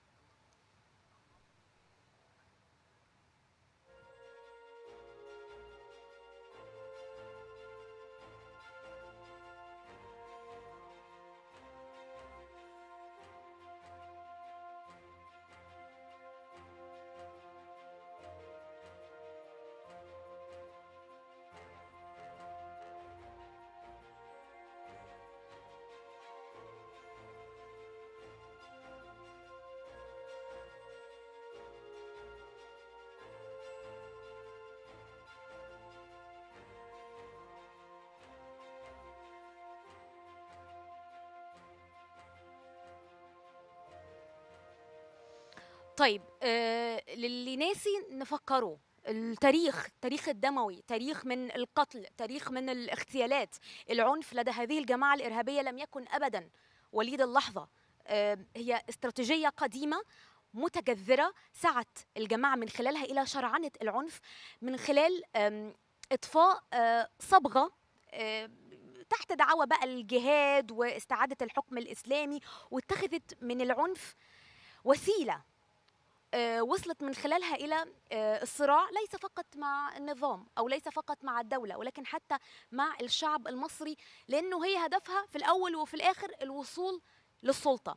طيب آه للي ناسي نفكره التاريخ التاريخ الدموي تاريخ من القتل تاريخ من الاغتيالات العنف لدى هذه الجماعة الإرهابية لم يكن أبدا وليد اللحظة آه هي استراتيجية قديمة متجذرة سعت الجماعة من خلالها إلى شرعنة العنف من خلال آم، إطفاء آه، صبغة آه، تحت دعوة بقى الجهاد واستعادة الحكم الإسلامي واتخذت من العنف وسيلة آه، وصلت من خلالها إلى آه، الصراع ليس فقط مع النظام أو ليس فقط مع الدولة ولكن حتى مع الشعب المصري لأنه هي هدفها في الأول وفي الآخر الوصول للسلطة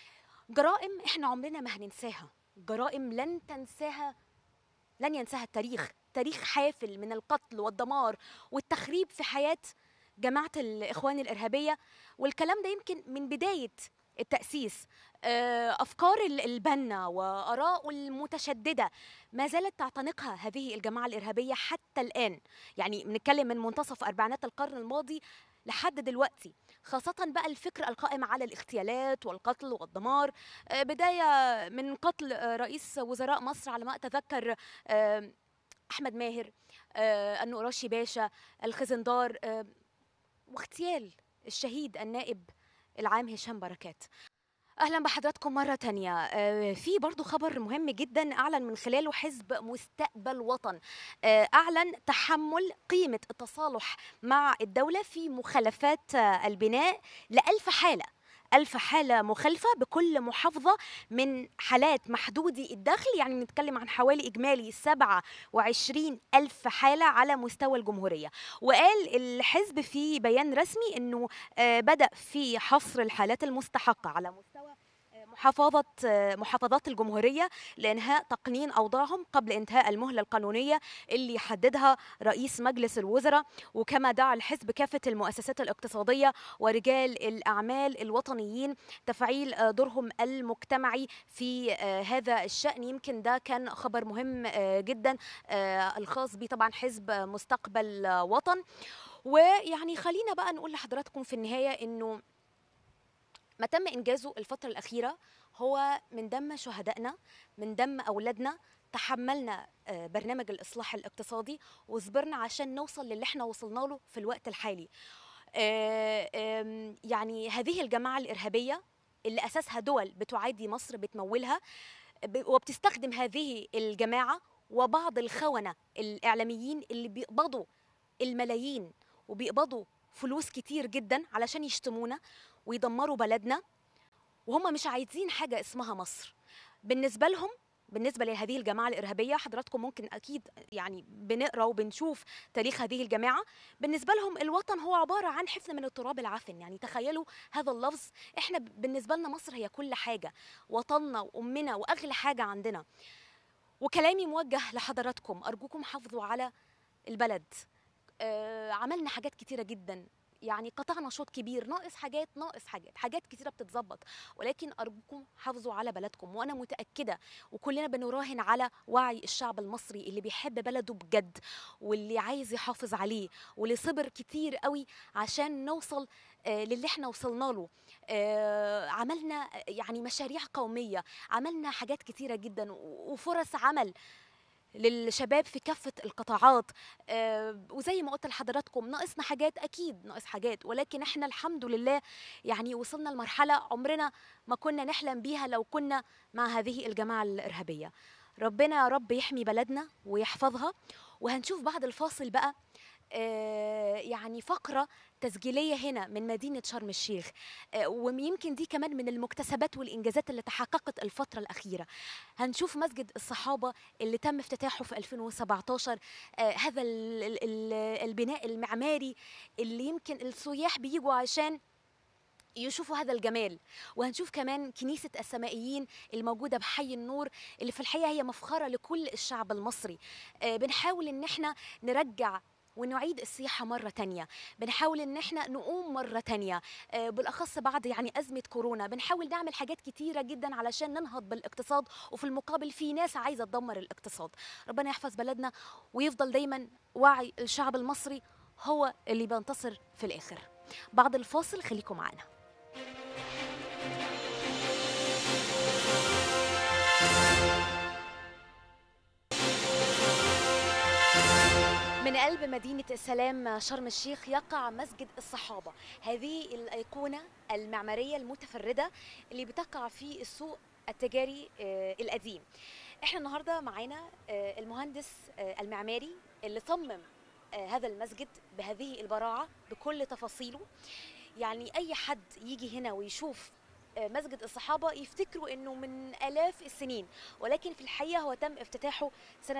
جرائم إحنا عمرنا ما هننساها جرائم لن تنساها لن ينساها التاريخ تاريخ حافل من القتل والدمار والتخريب في حياة جماعة الإخوان الإرهابية والكلام ده يمكن من بداية التأسيس آه، أفكار ال- البنا وآراء المتشددة ما زالت تعتنقها هذه الجماعة الإرهابية حتى الآن يعني بنتكلم من منتصف أربعينات القرن الماضي لحد دلوقتي خاصة بقى الفكر القائم على الاغتيالات والقتل والدمار آه، بداية من قتل آه، رئيس وزراء مصر على ما أتذكر آه، أحمد ماهر آه، النقراشي باشا الخزندار آه، واغتيال الشهيد النائب العام هشام بركات اهلا بحضراتكم مره تانية آه، في برضو خبر مهم جدا اعلن من خلاله حزب مستقبل وطن آه، اعلن تحمل قيمه التصالح مع الدوله في مخالفات آه، البناء لألف حاله ألف حالة مخالفة بكل محافظة من حالات محدودي الدخل يعني بنتكلم عن حوالي إجمالي 27 ألف حالة على مستوى الجمهورية وقال الحزب في بيان رسمي أنه آه، بدأ في حصر الحالات المستحقة على مستوى آه، محافظة آه، محافظات الجمهورية لإنهاء تقنين أوضاعهم قبل انتهاء المهلة القانونية اللي حددها رئيس مجلس الوزراء وكما دعا الحزب كافة المؤسسات الاقتصادية ورجال الأعمال الوطنيين تفعيل آه، دورهم المجتمعي في آه، هذا الشأن يمكن ده كان خبر مهم آه، جدا آه، الخاص به طبعا حزب مستقبل آه، وطن ويعني خلينا بقى نقول لحضراتكم في النهاية إنه ما تم إنجازه الفترة الأخيرة هو من دم شهدائنا من دم أولادنا تحملنا آه، برنامج الإصلاح الاقتصادي وصبرنا عشان نوصل للي احنا وصلنا له في الوقت الحالي آه، آم، يعني هذه الجماعة الإرهابية اللي أساسها دول بتعادي مصر بتمولها ب- وبتستخدم هذه الجماعة وبعض الخونة الإعلاميين اللي بيقبضوا الملايين وبيقبضوا فلوس كتير جدا علشان يشتمونا ويدمروا بلدنا وهم مش عايزين حاجة اسمها مصر بالنسبة لهم بالنسبة لهذه الجماعة الإرهابية حضراتكم ممكن أكيد يعني بنقرأ وبنشوف تاريخ هذه الجماعة بالنسبة لهم الوطن هو عبارة عن حفن من التراب العفن يعني تخيلوا هذا اللفظ إحنا بالنسبة لنا مصر هي كل حاجة وطننا وأمنا وأغلى حاجة عندنا وكلامي موجه لحضراتكم أرجوكم حافظوا على البلد آه، عملنا حاجات كتيرة جدا يعني قطعنا شوط كبير ناقص حاجات ناقص حاجات حاجات كتيره بتتظبط ولكن ارجوكم حافظوا على بلدكم وانا متاكده وكلنا بنراهن على وعي الشعب المصري اللي بيحب بلده بجد واللي عايز يحافظ عليه واللي صبر كتير قوي عشان نوصل آه، للي احنا وصلنا له آه، عملنا يعني مشاريع قوميه عملنا حاجات كتيره جدا و- وفرص عمل للشباب في كافة القطاعات آه، وزي ما قلت لحضراتكم ناقصنا حاجات أكيد ناقص حاجات ولكن احنا الحمد لله يعني وصلنا لمرحلة عمرنا ما كنا نحلم بيها لو كنا مع هذه الجماعة الإرهابية ربنا يا رب يحمي بلدنا ويحفظها وهنشوف بعد الفاصل بقى آه، يعني فقرة تسجيلية هنا من مدينة شرم الشيخ آه، ويمكن دي كمان من المكتسبات والإنجازات اللي تحققت الفترة الأخيرة هنشوف مسجد الصحابة اللي تم افتتاحه في 2017 آه، هذا ال- ال- ال- البناء المعماري اللي يمكن السياح بيجوا عشان يشوفوا هذا الجمال وهنشوف كمان كنيسة السمائيين الموجودة بحي النور اللي في الحقيقة هي مفخرة لكل الشعب المصري آه، بنحاول ان احنا نرجع ونعيد السياحة مرة تانية بنحاول ان احنا نقوم مرة تانية آه، بالاخص بعد يعني ازمة كورونا بنحاول نعمل حاجات كتيرة جدا علشان ننهض بالاقتصاد وفي المقابل في ناس عايزة تدمر الاقتصاد ربنا يحفظ بلدنا ويفضل دايما وعي الشعب المصري هو اللي بينتصر في الاخر بعد الفاصل خليكم معانا من قلب مدينة السلام شرم الشيخ يقع مسجد الصحابة هذه الأيقونة المعمارية المتفردة اللي بتقع في السوق التجاري آه، القديم احنا النهاردة معانا آه، المهندس آه، المعماري اللي صمم آه، هذا المسجد بهذه البراعة بكل تفاصيله يعني أي حد يجي هنا ويشوف آه، مسجد الصحابة يفتكروا انه من آلاف السنين ولكن في الحقيقة هو تم افتتاحه سنة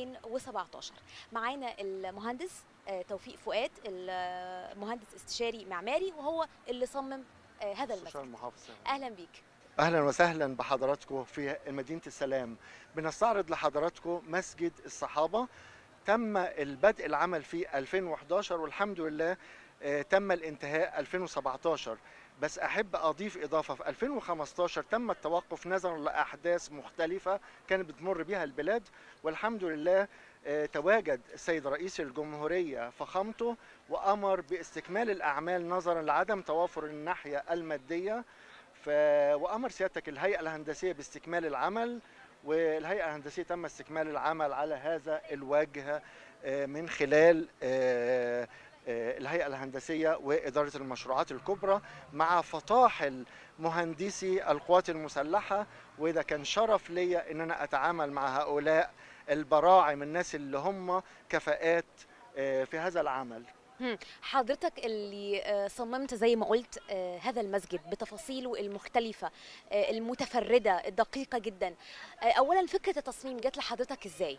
2017 معانا المهندس آه، توفيق فؤاد المهندس استشاري معماري وهو اللي صمم آه، هذا مستشار المسجد المحافظ اهلا بيك اهلا وسهلا بحضراتكم في مدينه السلام بنستعرض لحضراتكم مسجد الصحابه تم البدء العمل فيه 2011 والحمد لله آه، تم الانتهاء 2017 بس احب اضيف اضافه في 2015 تم التوقف نظرا لاحداث مختلفه كانت بتمر بها البلاد والحمد لله آه، تواجد السيد رئيس الجمهوريه فخامته وامر باستكمال الاعمال نظرا لعدم توافر الناحيه الماديه ف... وامر سيادتك الهيئه الهندسيه باستكمال العمل والهيئه الهندسيه تم استكمال العمل على هذا الوجه آه، من خلال آه، آه، الهيئه الهندسيه واداره المشروعات الكبرى مع فطاحل مهندسي القوات المسلحه وده كان شرف ليا ان انا اتعامل مع هؤلاء البراعم الناس اللي هم كفاءات آه، في هذا العمل هم، حضرتك اللي آه، صممت زي ما قلت آه، هذا المسجد بتفاصيله المختلفة آه، المتفردة الدقيقة جدا آه، أولا فكرة التصميم جت لحضرتك إزاي؟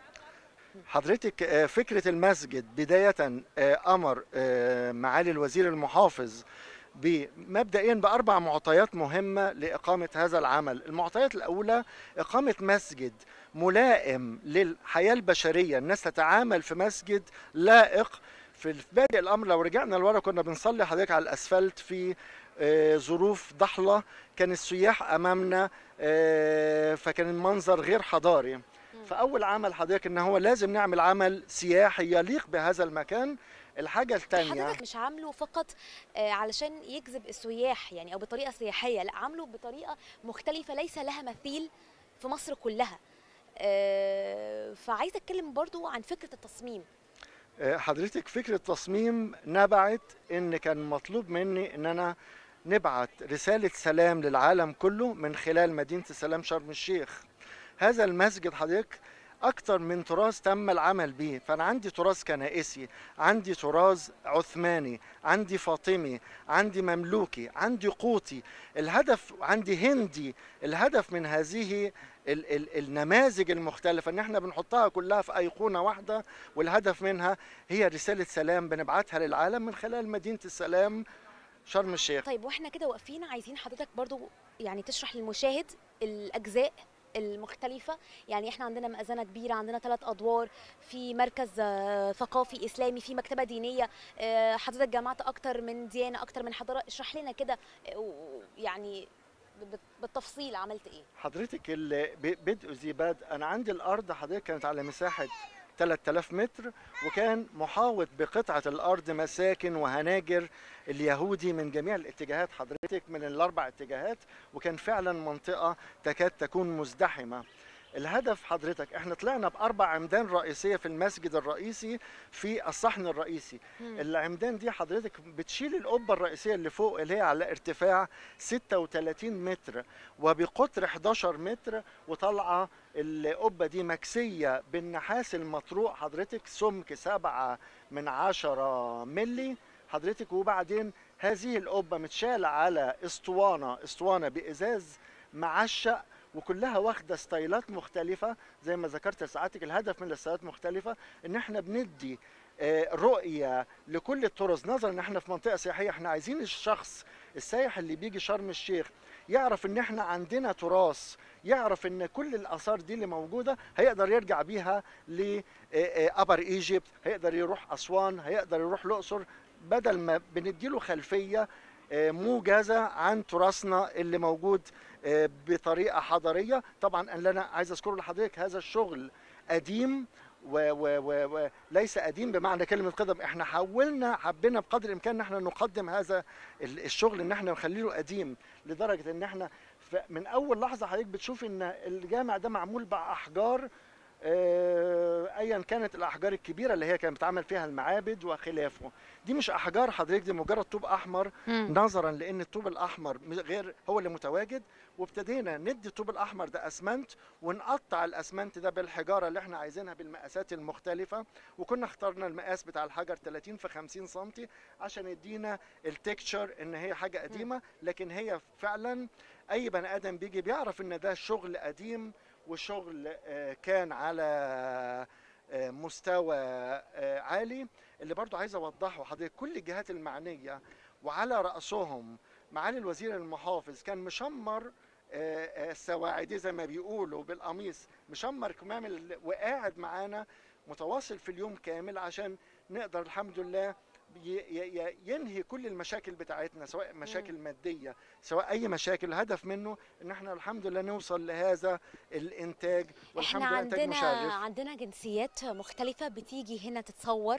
حضرتك آه، فكرة المسجد بداية آه، أمر آه، معالي الوزير المحافظ مبدئيا بأربع معطيات مهمة لإقامة هذا العمل المعطيات الأولى إقامة مسجد ملائم للحياة البشرية الناس تتعامل في مسجد لائق في بادئ الأمر لو رجعنا لورا كنا بنصلي حضرتك على الأسفلت في آه، ظروف ضحلة كان السياح أمامنا آه، فكان المنظر غير حضاري فاول عمل حضرتك ان هو لازم نعمل عمل سياحي يليق بهذا المكان الحاجه الثانيه حضرتك مش عامله فقط آه، علشان يجذب السياح يعني أو بطريقة سياحية لا عامله بطريقة مختلفة ليس لها مثيل في مصر كلها آه، فعايزة أتكلم برضو عن فكرة التصميم حضرتك فكره تصميم نبعت ان كان مطلوب مني ان انا نبعت رساله سلام للعالم كله من خلال مدينه السلام شرم الشيخ هذا المسجد حضرتك اكتر من تراث تم العمل به فانا عندي تراث كنائسي عندي تراث عثماني عندي فاطمي عندي مملوكي عندي قوطي الهدف عندي هندي الهدف من هذه ال ال النماذج المختلفة ان احنا بنحطها كلها في ايقونة واحدة والهدف منها هي رسالة سلام بنبعتها للعالم من خلال مدينة السلام شرم الشيخ طيب واحنا كده واقفين عايزين حضرتك برضو يعني تشرح للمشاهد الأجزاء المختلفه يعني احنا عندنا مأذنه كبيره عندنا ثلاث ادوار في مركز آه، ثقافي اسلامي في مكتبه دينيه آه، حضرتك جمعت اكتر من ديانه اكتر من حضاره اشرح لنا كده آه، و- يعني بت- بالتفصيل عملت ايه حضرتك ال- ب- بدء ذي بدء انا عندي الارض حضرتك كانت على مساحه 3000 متر وكان محاوط بقطعه الارض مساكن وهناجر اليهودي من جميع الاتجاهات حضرتك من الاربع اتجاهات وكان فعلا منطقه تكاد تكون مزدحمه الهدف حضرتك احنا طلعنا باربع عمدان رئيسيه في المسجد الرئيسي في الصحن الرئيسي مم. العمدان دي حضرتك بتشيل القبه الرئيسيه اللي فوق اللي هي على ارتفاع 36 متر وبقطر 11 متر وطالعه القبه دي مكسيه بالنحاس المطروق حضرتك سمك 7 من 10 ملي حضرتك وبعدين هذه القبه متشاله على اسطوانه اسطوانه بازاز معشق وكلها واخده ستايلات مختلفه زي ما ذكرت لسعادتك الهدف من الستايلات مختلفه ان احنا بندي آه، رؤيه لكل الطرز نظرا ان احنا في منطقه سياحيه احنا عايزين الشخص السائح اللي بيجي شرم الشيخ يعرف ان احنا عندنا تراث يعرف ان كل الاثار دي اللي موجوده هيقدر يرجع بيها لابر ايجيبت هيقدر يروح اسوان هيقدر يروح الاقصر بدل ما بنديله خلفيه آه، موجزه عن تراثنا اللي موجود آه، بطريقه حضاريه طبعا اللي انا عايز اذكره لحضرتك هذا الشغل قديم و و و وليس قديم بمعنى كلمه قدم احنا حاولنا حبينا بقدر الامكان ان احنا نقدم هذا ال- الشغل ان احنا نخليه قديم لدرجه ان احنا ف- من اول لحظه حضرتك بتشوف ان الجامع ده معمول باحجار آه، ايا كانت الاحجار الكبيره اللي هي كانت بتعمل فيها المعابد وخلافه دي مش احجار حضرتك دي مجرد طوب احمر مم. نظرا لان الطوب الاحمر م- غير هو اللي متواجد وابتدينا ندي الطوب الاحمر ده اسمنت ونقطع الاسمنت ده بالحجاره اللي احنا عايزينها بالمقاسات المختلفه وكنا اخترنا المقاس بتاع الحجر 30 في 50 سم عشان يدينا التكتشر ان هي حاجه قديمه لكن هي فعلا اي بني ادم بيجي بيعرف ان ده شغل قديم وشغل آه، كان على آه، مستوى آه، عالي اللي برضو عايز اوضحه حضرتك كل الجهات المعنيه وعلى راسهم معالي الوزير المحافظ كان مشمر آه، آه، السواعدي زي ما بيقولوا بالقميص مشمر كمام ال- وقاعد معانا متواصل في اليوم كامل عشان نقدر الحمد لله ي- ي- ي- ينهي كل المشاكل بتاعتنا سواء مشاكل ماديه سواء اي مشاكل الهدف منه ان احنا الحمد لله نوصل لهذا الانتاج والحمد احنا لله انتاج عندنا مشرف عندنا جنسيات مختلفة بتيجي هنا تتصور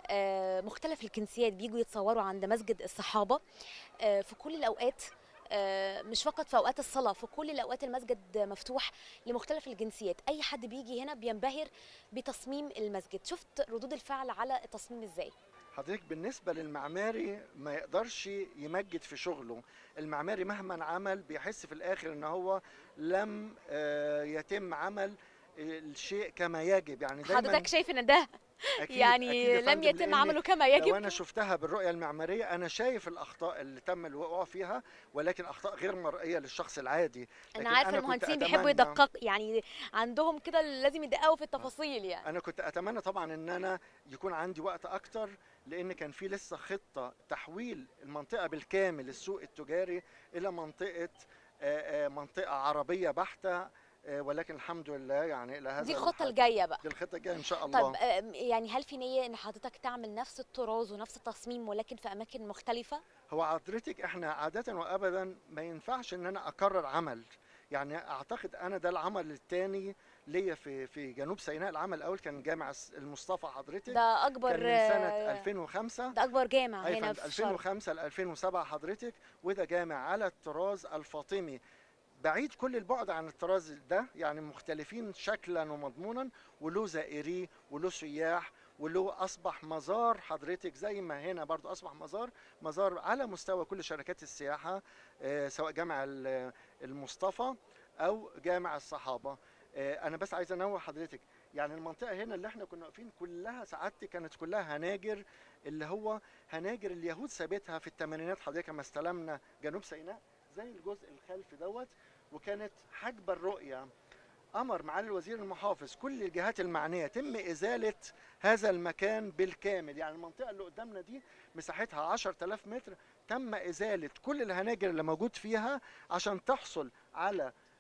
آه، مختلف الجنسيات بيجوا يتصوروا عند مسجد الصحابة آه، في كل الأوقات آه، مش فقط في أوقات الصلاة في كل الأوقات المسجد مفتوح لمختلف الجنسيات أي حد بيجي هنا بينبهر بتصميم المسجد شفت ردود الفعل على التصميم إزاي حضرتك بالنسبة للمعماري ما يقدرش يمجد في شغله المعماري مهما عمل بيحس في الآخر ان هو لم آه، يتم عمل الشيء كما يجب يعني دايما حضرتك شايف إن ده أكيد يعني أكيد يا لم فندم، يتم لأن عمله كما لو يجب انا شفتها بالرؤيه المعماريه انا شايف الاخطاء اللي تم الوقوع فيها ولكن اخطاء غير مرئيه للشخص العادي لكن أنا عارفة كنت المهندسين بيحبوا أتمنى- يدقق يعني عندهم كده لازم يدققوا في التفاصيل يعني انا كنت اتمنى طبعا ان انا يكون عندي وقت اكتر لان كان في لسه خطه تحويل المنطقه بالكامل السوق التجاري الى منطقه آه، آه، منطقه عربيه بحته آه، ولكن الحمد لله يعني الى هذا دي الخطة الحد. الجاية بقى دي الخطه الجايه ان شاء الله طب آم، يعني هل في نية ان حضرتك تعمل نفس الطراز ونفس التصميم ولكن في اماكن مختلفة؟ هو حضرتك احنا عادة وابدا ما ينفعش ان انا اكرر عمل يعني اعتقد انا ده العمل الثاني ليا في في جنوب سيناء العمل الاول كان جامع الس- المصطفى حضرتك ده اكبر كان من سنة آه، 2005 ده اكبر جامع أي هنا فندم، في شرم 2005 ل 2007 حضرتك وده جامع على الطراز الفاطمي بعيد كل البعد عن الطراز ده يعني مختلفين شكلا ومضمونا وله زائري وله سياح وله اصبح مزار حضرتك زي ما هنا برضو اصبح مزار مزار على مستوى كل شركات السياحه آه، سواء جامع ال- المصطفى او جامع الصحابه آه، انا بس عايز انوه حضرتك يعني المنطقه هنا اللي احنا كنا واقفين كلها سعادتي كانت كلها هناجر اللي هو هناجر اليهود سابتها في الثمانينات حضرتك لما استلمنا جنوب سيناء زي الجزء الخلفي دوت وكانت حجب الرؤيه امر معالي الوزير المحافظ كل الجهات المعنيه تم ازاله هذا المكان بالكامل يعني المنطقه اللي قدامنا دي مساحتها 10000 متر تم ازاله كل الهناجر اللي موجود فيها عشان تحصل على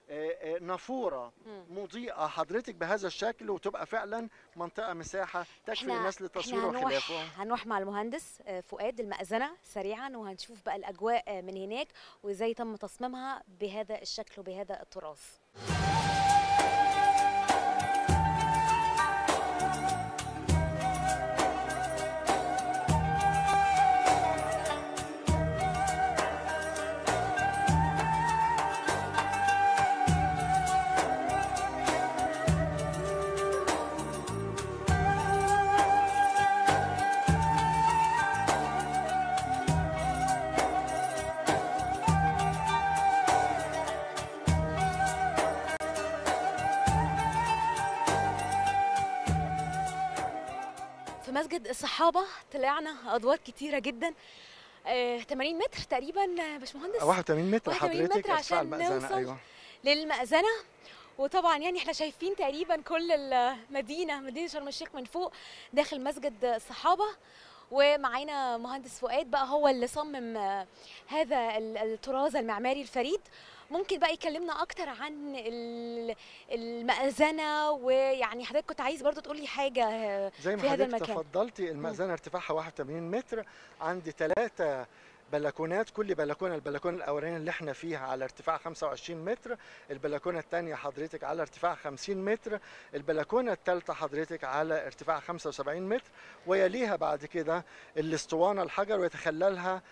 آه، آه، نافوره مم. مضيئه حضرتك بهذا الشكل وتبقى فعلا منطقه مساحه تكفي احنا الناس للتصوير احنا وخلافه هنروح هنروح مع المهندس آه، فؤاد المأذنة سريعا وهنشوف بقى الأجواء آه، من هناك وإزاي تم تصميمها بهذا الشكل وبهذا التراث في مسجد الصحابة طلعنا أدوار كتيرة جدا آه، 80 متر تقريبا آه، باشمهندس 81 متر 81 حضرتك متر ارتفاع عشان المأذنة نوصل ايوه للمأذنة وطبعا يعني احنا شايفين تقريبا كل المدينة مدينة شرم الشيخ من فوق داخل مسجد الصحابة ومعانا مهندس فؤاد بقى هو اللي صمم آه، هذا ال- الطراز المعماري الفريد ممكن بقى يكلمنا اكتر عن ال- المأذنة ويعني حضرتك كنت عايز برضو تقولي حاجة آه، زي ما في هذا حضرتك المكان تفضلتي المأذنة ارتفاعها 81 متر عندي ثلاثة بلكونات كل بلكونه البلكونه الاولانيه اللي احنا فيها على ارتفاع 25 متر البلكونه الثانيه حضرتك على ارتفاع 50 متر البلكونه الثالثه حضرتك على ارتفاع 75 متر ويليها بعد كده الاسطوانه الحجر ويتخللها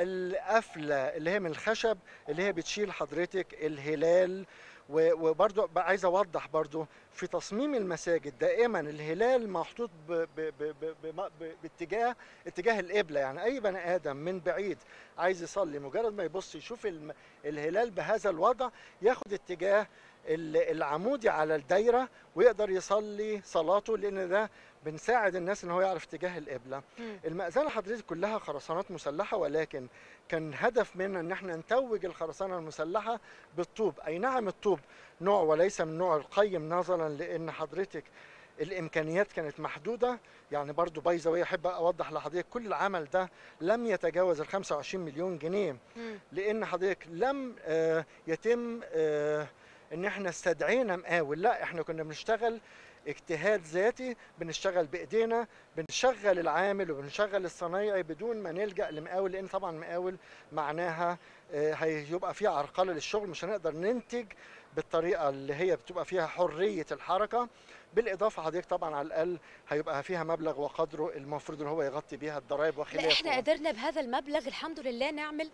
القفله اللي هي من الخشب اللي هي بتشيل حضرتك الهلال و- وبرضو بقى عايز اوضح برضو في تصميم المساجد دائما الهلال محطوط ب ب ب ب ب ب باتجاه اتجاه القبله يعني اي بني ادم من بعيد عايز يصلي مجرد ما يبص يشوف الم- الهلال بهذا الوضع ياخد اتجاه ال- العمودي على الدايره ويقدر يصلي صلاته لان ده بنساعد الناس ان هو يعرف اتجاه القبله مم. المأذنة حضرتك كلها خرسانات مسلحة ولكن كان هدف منا ان احنا نتوج الخرسانة المسلحة بالطوب اي نعم الطوب نوع وليس من نوع القيم نظرا لان حضرتك الامكانيات كانت محدوده يعني برضو بايظه وهي احب اوضح لحضرتك كل العمل ده لم يتجاوز ال 25 مليون جنيه مم. لان حضرتك لم آه، يتم آه، ان احنا استدعينا مقاول لا احنا كنا بنشتغل اجتهاد ذاتي بنشتغل بايدينا بنشغل العامل وبنشغل الصنايعي بدون ما نلجا لمقاول لان طبعا مقاول معناها آه، هيبقى فيها عرقله للشغل مش هنقدر ننتج بالطريقه اللي هي بتبقى فيها حريه الحركه بالاضافه حضرتك طبعا على الاقل هيبقى فيها مبلغ وقدره المفروض ان هو يغطي بيها الضرائب وخلافه لا احنا قدرنا بهذا المبلغ الحمد لله نعمل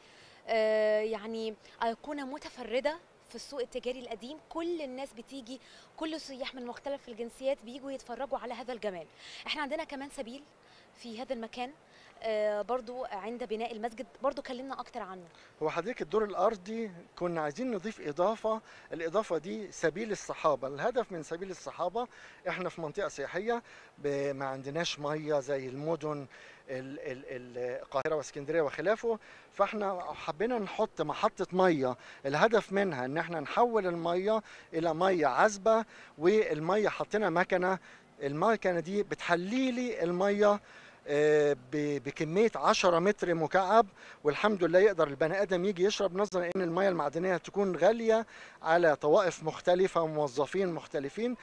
آه يعني ايقونه متفرده في السوق التجاري القديم كل الناس بتيجي كل السياح من مختلف الجنسيات بيجوا يتفرجوا على هذا الجمال احنا عندنا كمان سبيل في هذا المكان آه برضو عند بناء المسجد برضو كلمنا اكتر عنه هو حضرتك الدور الارضي كنا عايزين نضيف اضافه الاضافه دي سبيل الصحابه الهدف من سبيل الصحابه احنا في منطقه سياحيه ب- ما عندناش ميه زي المدن ال- ال- ال- القاهره واسكندريه وخلافه فاحنا حبينا نحط محطه ميه الهدف منها ان احنا نحول الميه الى ميه عذبه والميه حطينا مكنه المكنه دي بتحلي لي الميه آه، ب- بكميه 10 متر مكعب والحمد لله يقدر البني ادم يجي يشرب نظرا ان المياه المعدنيه تكون غاليه على طوائف مختلفه وموظفين مختلفين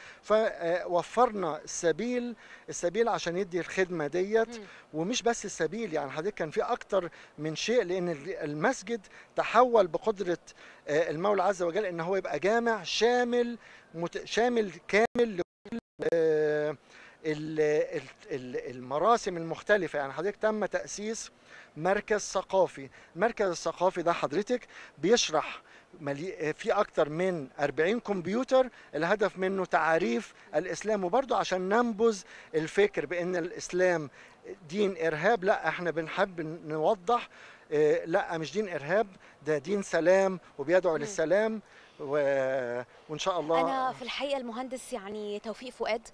فوفرنا السبيل السبيل عشان يدي الخدمه ديت مم. ومش بس السبيل يعني حضرتك كان في اكتر من شيء لان ال- المسجد تحول بقدره آه، المولى عز وجل ان هو يبقى جامع شامل مت- شامل كامل لكل آه، ال- ال- ال- المراسم المختلفة يعني حضرتك تم تأسيس مركز ثقافي المركز الثقافي ده حضرتك بيشرح ملي... في أكتر من 40 كمبيوتر الهدف منه تعريف الإسلام وبرضه عشان ننبذ الفكر بأن الإسلام دين إرهاب لا احنا بنحب نوضح آه، لا مش دين إرهاب ده دين سلام وبيدعو للسلام و... وإن شاء الله انا في الحقيقه المهندس يعني توفيق فؤاد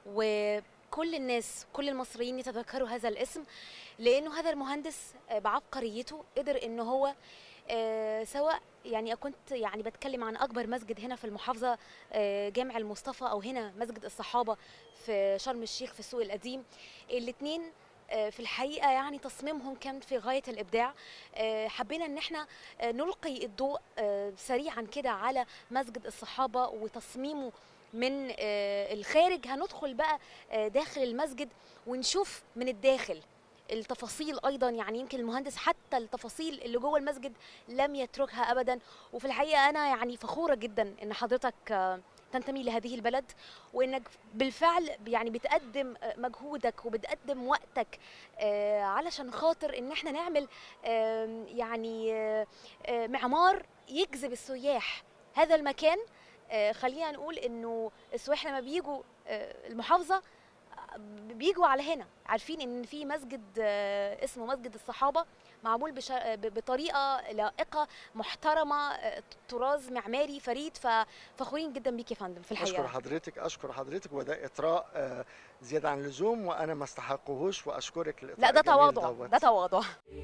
وكل الناس كل المصريين يتذكروا هذا الاسم لانه هذا المهندس آه، بعبقريته قدر ان هو آه، سواء يعني كنت يعني بتكلم عن اكبر مسجد هنا في المحافظه آه، جامع المصطفى او هنا مسجد الصحابه في شرم الشيخ في السوق القديم الاثنين آه، في الحقيقه يعني تصميمهم كان في غايه الابداع آه، حبينا ان احنا آه، نلقي الضوء آه، سريعا كده على مسجد الصحابه وتصميمه من آه، الخارج هندخل بقى آه، داخل المسجد ونشوف من الداخل التفاصيل ايضا يعني يمكن المهندس حتى التفاصيل اللي جوه المسجد لم يتركها ابدا وفي الحقيقه انا يعني فخوره جدا ان حضرتك آه، تنتمي لهذه البلد وانك بالفعل يعني بتقدم آه، مجهودك وبتقدم وقتك آه، علشان خاطر ان احنا نعمل آم، يعني آه، آه، معمار يجذب السياح هذا المكان آه، خلينا نقول انه السياح لما بيجوا آه، المحافظه بيجوا على هنا عارفين ان في مسجد آه، اسمه مسجد الصحابه معمول بش... ب- بطريقه لائقه محترمه آه، طراز معماري فريد ففخورين جدا بيك يا فندم في اشكر الحقيقه حضرتك اشكر حضرتك وده اطراء آه، زياده عن اللزوم وانا ما استحقهوش واشكرك لا الاطراء ده الجميل تواضع دوت. ده تواضع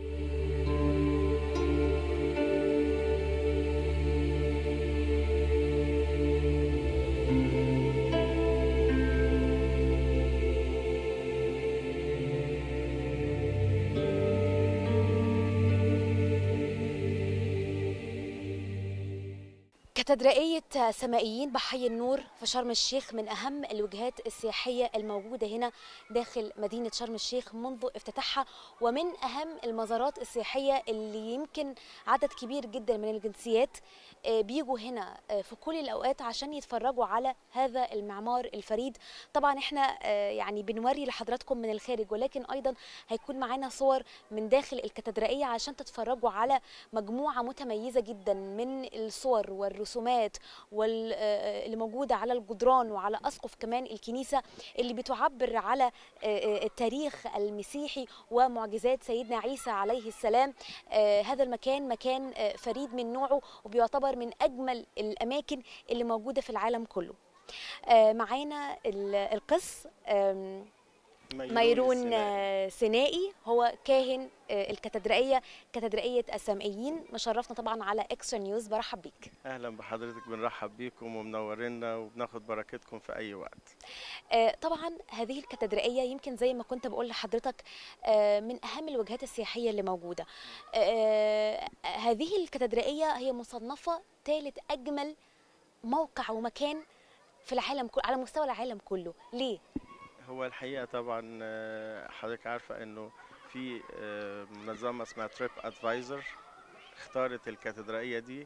كاتدرائية سمائيين بحي النور في شرم الشيخ من أهم الوجهات السياحية الموجودة هنا داخل مدينة شرم الشيخ منذ افتتاحها ومن أهم المزارات السياحية اللي يمكن عدد كبير جدا من الجنسيات آه، بيجوا هنا آه، في كل الأوقات عشان يتفرجوا على هذا المعمار الفريد طبعا احنا آه، يعني بنوري لحضراتكم من الخارج ولكن أيضا هيكون معانا صور من داخل الكاتدرائية عشان تتفرجوا على مجموعة متميزة جدا من الصور والرسومات وال- آه، اللي موجودة على الجدران وعلى أسقف كمان الكنيسة اللي بتعبر على آه، آه، التاريخ المسيحي ومعجزات سيدنا عيسى عليه السلام آه، هذا المكان مكان آه، فريد من نوعه وبيعتبر من أجمل الأماكن اللي موجودة في العالم كله آه، معانا ال- القس آم، ميرون السينائي. آه، سينائي هو كاهن آه، الكاتدرائيه كاتدرائيه السامعيين مشرفنا طبعا على اكسترا نيوز برحب بيك اهلا بحضرتك بنرحب بيكم ومنورينا وبناخد بركتكم في اي وقت آه، طبعا هذه الكاتدرائيه يمكن زي ما كنت بقول لحضرتك آه، من اهم الوجهات السياحيه اللي موجوده آه، هذه الكاتدرائيه هي مصنفه ثالث اجمل موقع ومكان في العالم كله على مستوى العالم كله ليه هو الحقيقه طبعا آه، حضرتك عارفه انه في آه، منظمه اسمها تريب ادفايزر اختارت الكاتدرائيه دي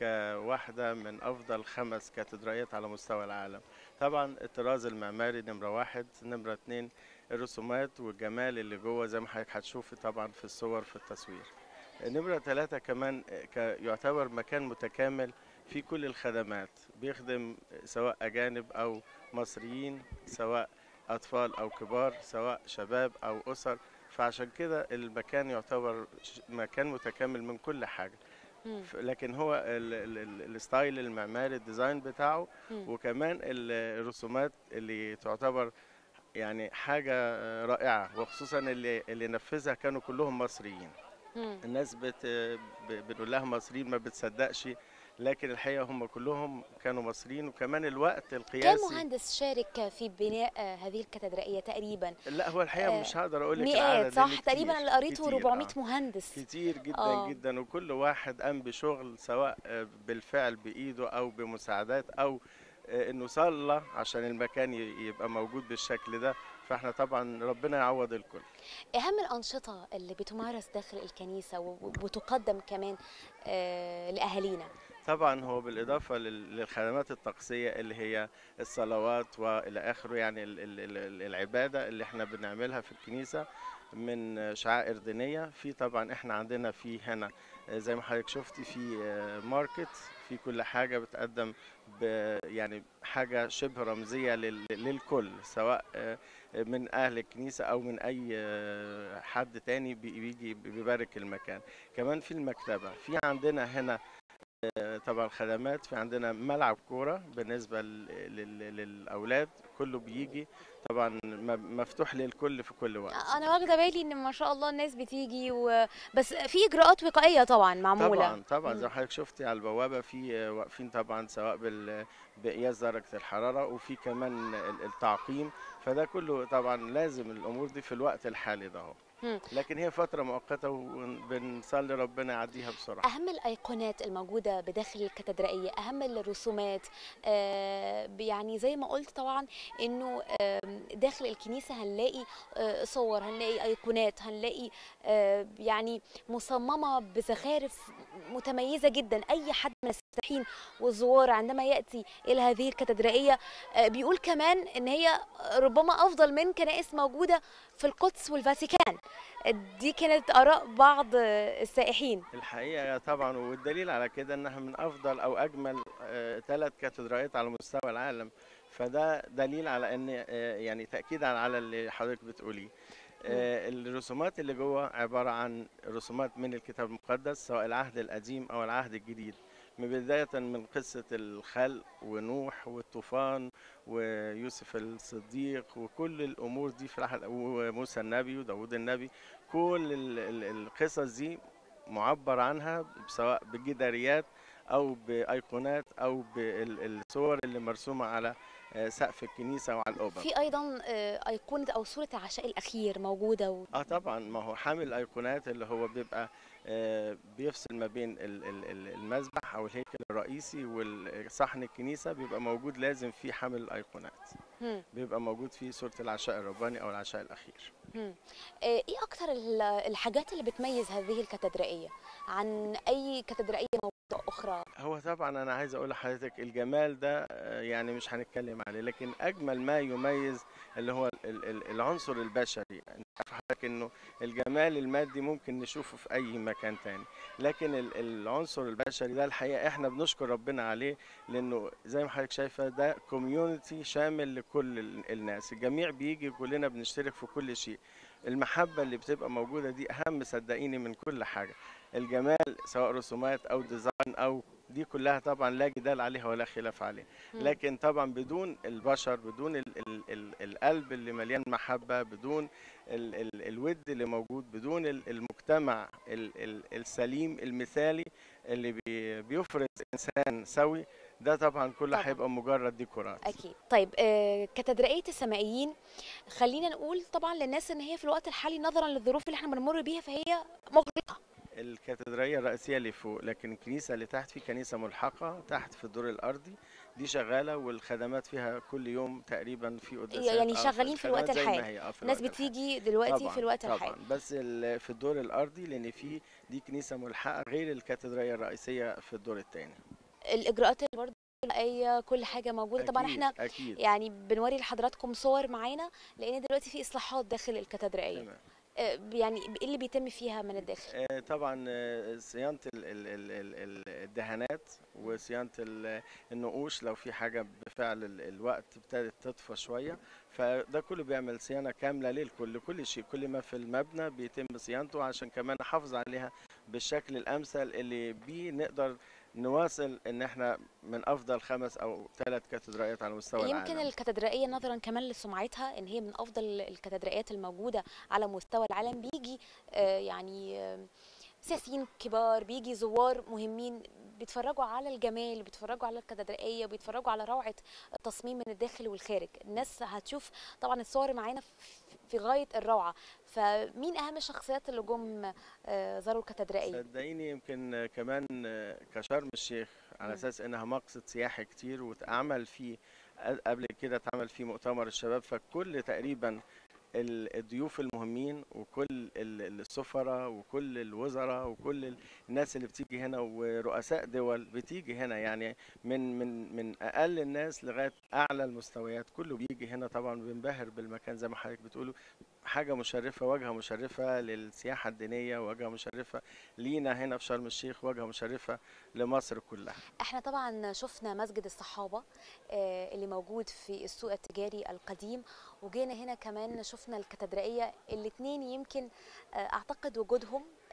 كواحدة من أفضل خمس كاتدرائيات على مستوى العالم طبعا الطراز المعماري نمرة واحد نمرة اتنين الرسومات والجمال اللي جوه زي ما حضرتك هتشوفي طبعا في الصور في التصوير نمرة ثلاثة كمان ك- يعتبر مكان متكامل في كل الخدمات بيخدم سواء أجانب أو مصريين سواء أطفال أو كبار سواء شباب أو أسر فعشان كده المكان يعتبر ش- مكان متكامل من كل حاجة مم. ف- لكن هو ال- ال- ال- الستايل المعماري الديزاين بتاعه مم. وكمان ال- الرسومات اللي تعتبر يعني حاجة آه، رائعة وخصوصا اللي اللي نفذها كانوا كلهم مصريين مم. الناس بت ب- بنقول لها مصريين ما بتصدقش لكن الحقيقة هم كلهم كانوا مصريين وكمان الوقت كم القياسي مهندس شارك في بناء آه، هذه الكاتدرائيه تقريبا لا هو الحقيقة آه، مش هقدر أقول لك مئات العدد صح لأن تقريبا كتير- اللي قريته كتير، 400 آه. مهندس كتير جدا آه. جدا وكل واحد قام بشغل سواء آه، بالفعل بايده او بمساعدات او آه، انه صلى عشان المكان ي- يبقى موجود بالشكل ده فاحنا طبعا ربنا يعوض الكل اهم الانشطه اللي بتمارس داخل الكنيسه و- وتقدم كمان آه، لاهالينا طبعا هو بالاضافه لل- للخدمات الطقسيه اللي هي الصلوات والى اخره يعني ال- ال- ال- العباده اللي احنا بنعملها في الكنيسه من شعائر دينيه في طبعا احنا عندنا في هنا آه، زي ما حضرتك شفتي في آه، ماركت في كل حاجه بتقدم ب- يعني حاجه شبه رمزيه لل- للكل سواء آه، من اهل الكنيسه او من اي آه، حد تاني بي- بيجي بيبارك المكان كمان في المكتبه في عندنا هنا آه، طبعا خدمات في عندنا ملعب كوره بالنسبه لل- لل- للاولاد كله بيجي طبعا م- مفتوح للكل في كل وقت انا واخده بالي ان ما شاء الله الناس بتيجي و... بس في اجراءات وقائيه طبعا معموله طبعا طبعا زي مم. ما حضرتك شفتي على البوابه في آه، واقفين طبعا سواء بال- بقياس درجه الحراره وفي كمان ال- التعقيم فده كله طبعا لازم الامور دي في الوقت الحالي ده اهو مم. لكن هي فتره مؤقته وبنصلي ربنا يعديها بسرعه اهم الايقونات الموجوده بداخل الكاتدرائيه اهم الرسومات آه يعني زي ما قلت طبعا انه آه داخل الكنيسه هنلاقي آه صور هنلاقي ايقونات هنلاقي آه يعني مصممه بزخارف متميزه جدا اي حد من السائحين والزوار عندما ياتي الى هذه الكاتدرائيه آه بيقول كمان ان هي ربما افضل من كنائس موجوده في القدس والفاتيكان دي كانت اراء بعض السائحين الحقيقه طبعا والدليل على كده انها من افضل او اجمل ثلاث كاتدرائيات على مستوى العالم فده دليل على ان آه، يعني تاكيدا على اللي حضرتك بتقوليه آه، الرسومات اللي جوه عباره عن رسومات من الكتاب المقدس سواء العهد القديم او العهد الجديد من بداية من قصة الخلق ونوح والطوفان ويوسف الصديق وكل الأمور دي في العهد وموسى النبي وداود النبي كل ال- ال- القصص دي معبر عنها سواء بجداريات أو بأيقونات أو بالصور اللي مرسومة على آه، سقف الكنيسة وعلى القبب في ايضا آه، ايقونه او صوره العشاء الاخير موجوده و... اه طبعا ما هو حامل الايقونات اللي هو بيبقى آه بيفصل ما بين ال- ال- ال- المذبح او الهيكل الرئيسي وصحن الكنيسه بيبقى موجود لازم فيه حامل الايقونات مم. بيبقى موجود فيه صوره العشاء الرباني او العشاء الاخير مم. آه، ايه اكتر ال- الحاجات اللي بتميز هذه الكاتدرائيه عن اي كاتدرائيه موجوده اخرى هو طبعا انا عايز اقول لحضرتك الجمال ده آه، يعني مش هنتكلم عليه لكن اجمل ما يميز اللي هو ال- ال- العنصر البشري انت عارف حضرتك انه الجمال المادي ممكن نشوفه في اي مكان تاني لكن ال- العنصر البشري ده الحقيقه احنا بنشكر ربنا عليه لانه زي ما حضرتك شايفه ده كوميونتي شامل لكل ال- الناس الجميع بيجي كلنا بنشترك في كل شيء المحبه اللي بتبقى موجوده دي اهم صدقيني من كل حاجه الجمال سواء رسومات او ديزاين او دي كلها طبعا لا جدال عليها ولا خلاف عليها مم. لكن طبعا بدون البشر بدون ال ال ال القلب اللي مليان محبة بدون ال ال الود اللي موجود بدون ال المجتمع ال ال السليم المثالي اللي بي بيفرز إنسان سوي ده طبعا كله طبعاً. هيبقى مجرد ديكورات اكيد طيب آه، كاتدرائيه السمائيين خلينا نقول طبعا للناس ان هي في الوقت الحالي نظرا للظروف اللي احنا بنمر بيها فهي مغلقه الكاتدرائية الرئيسية اللي فوق لكن الكنيسة اللي تحت في كنيسة ملحقة تحت في الدور الأرضي دي شغالة والخدمات فيها كل يوم تقريبا في قداسات يعني آه، شغالين في الوقت الخدمات زي ما الحالي. هي، آه، في الناس الوقت الحالي. بتيجي دلوقتي طبعاً في الوقت طبعا الحالي بس ال- في الدور الأرضي لأن في دي كنيسة ملحقة غير الكاتدرائية الرئيسية في الدور الثاني الاجراءات اللي برضه الغذائية، كل حاجه موجوده طبعا أكيد، احنا أكيد يعني بنوري لحضراتكم صور معانا لان دلوقتي في اصلاحات داخل الكاتدرائيه تمام. آه، يعني ايه اللي بيتم فيها من الداخل آه، طبعا آه، صيانة ال- ال- ال- ال- ال- الدهانات وصيانة ال- النقوش لو في حاجة بفعل ال- الوقت ابتدت تطفى شوية فده كله بيعمل صيانة كاملة للكل كل شيء كل ما في المبنى بيتم صيانته عشان كمان نحافظ عليها بالشكل الأمثل اللي بيه نقدر نواصل ان احنا من افضل خمس او ثلاث كاتدرائيات على مستوى يمكن العالم الكاتدرائيه نظرا كمان لسمعتها ان هي من افضل الكاتدرائيات الموجوده على مستوى العالم بيجي آه، يعني آه، سياسيين كبار بيجي زوار مهمين بيتفرجوا على الجمال بيتفرجوا على الكاتدرائيه بيتفرجوا على روعه التصميم من الداخل والخارج الناس هتشوف طبعا الصور معانا في- في غايه الروعه فمين اهم الشخصيات اللي جم آه، زاروا الكاتدرائيه صدقيني يمكن كمان كشرم الشيخ على مم. اساس انها مقصد سياحي كتير واتعمل فيه قبل كده اتعمل فيه مؤتمر الشباب فكل تقريبا ال- الضيوف المهمين وكل ال- السفراء وكل الوزراء وكل الناس اللي بتيجي هنا ورؤساء دول بتيجي هنا يعني من من من اقل الناس لغايه اعلى المستويات كله بيجي هنا طبعا بينبهر بالمكان زي ما حضرتك بتقولوا حاجه مشرفه واجهه مشرفه للسياحه الدينيه واجهه مشرفه لينا هنا في شرم الشيخ واجهه مشرفه لمصر كلها احنا طبعا شفنا مسجد الصحابة آه، اللي موجود في السوق التجاري القديم وجينا هنا كمان شفنا الكاتدرائية الاتنين يمكن آه، اعتقد وجودهم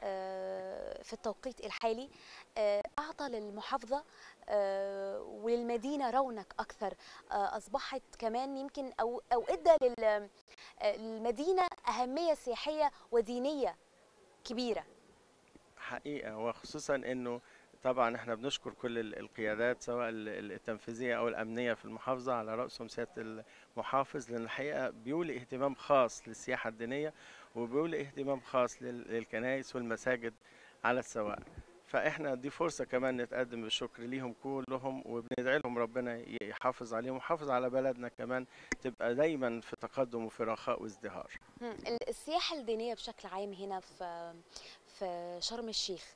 آه، في التوقيت الحالي آه، اعطى للمحافظه آه، وللمدينه رونق اكثر آه، اصبحت كمان يمكن او او ادى لل- آه، للمدينه اهميه سياحيه ودينيه كبيره حقيقة وخصوصا انه طبعا احنا بنشكر كل ال- القيادات سواء ال- ال- التنفيذية او الامنية في المحافظة على رأسهم سيادة المحافظ لان الحقيقة بيولي اهتمام خاص للسياحة الدينية وبيولي اهتمام خاص لل- للكنائس والمساجد على السواء فاحنا دي فرصة كمان نتقدم بالشكر ليهم كلهم وبندعي لهم ربنا ي- يحافظ عليهم ويحافظ على بلدنا كمان تبقى دايما في تقدم وفي رخاء وازدهار مم. ال- السياحة الدينية بشكل عام هنا في في شرم الشيخ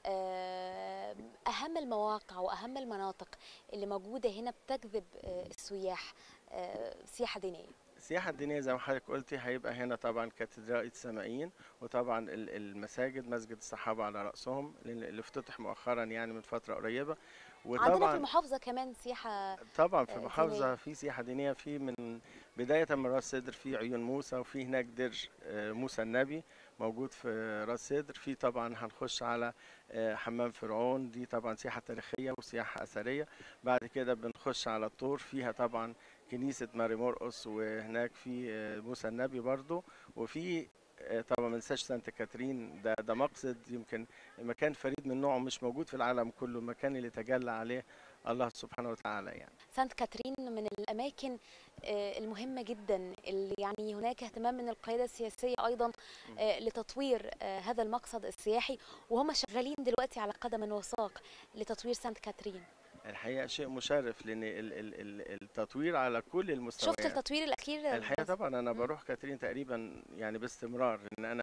آه، أهم المواقع وأهم المناطق اللي موجودة هنا بتجذب آه، السياح آه، سياحة دينية السياحة الدينية زي ما حضرتك قلتي هيبقى هنا طبعا كاتدرائية سمائين وطبعا ال- المساجد مسجد الصحابة على رأسهم لأن اللي افتتح مؤخرا يعني من فترة قريبة عندنا في وطبعا المحافظة كمان سياحة طبعا في آه، المحافظة دينية. في سياحة دينية في من بداية من راس سدر في عيون موسى وفي هناك درج آه، موسى النبي موجود في راس سدر في طبعا هنخش على آه، حمام فرعون دي طبعا سياحة تاريخية وسياحة أثرية بعد كده بنخش على الطور فيها طبعا كنيسة ماري مرقس وهناك في آه، موسى النبي برضو وفي آه، طبعا ما ننساش سانت كاترين ده ده مقصد يمكن مكان فريد من نوعه مش موجود في العالم كله المكان اللي تجلى عليه الله سبحانه وتعالى يعني سانت كاترين من الأماكن آه، المهمة جدا اللي يعني هناك اهتمام من القيادة السياسية أيضا آه، لتطوير آه، هذا المقصد السياحي وهم شغالين دلوقتي على قدم وساق لتطوير سانت كاترين الحقيقة شيء مشرف لأن ال- ال- ال- التطوير على كل المستويات شفت التطوير الأخير الحقيقة طبعا أنا مم. بروح كاترين تقريبا يعني باستمرار لأن أنا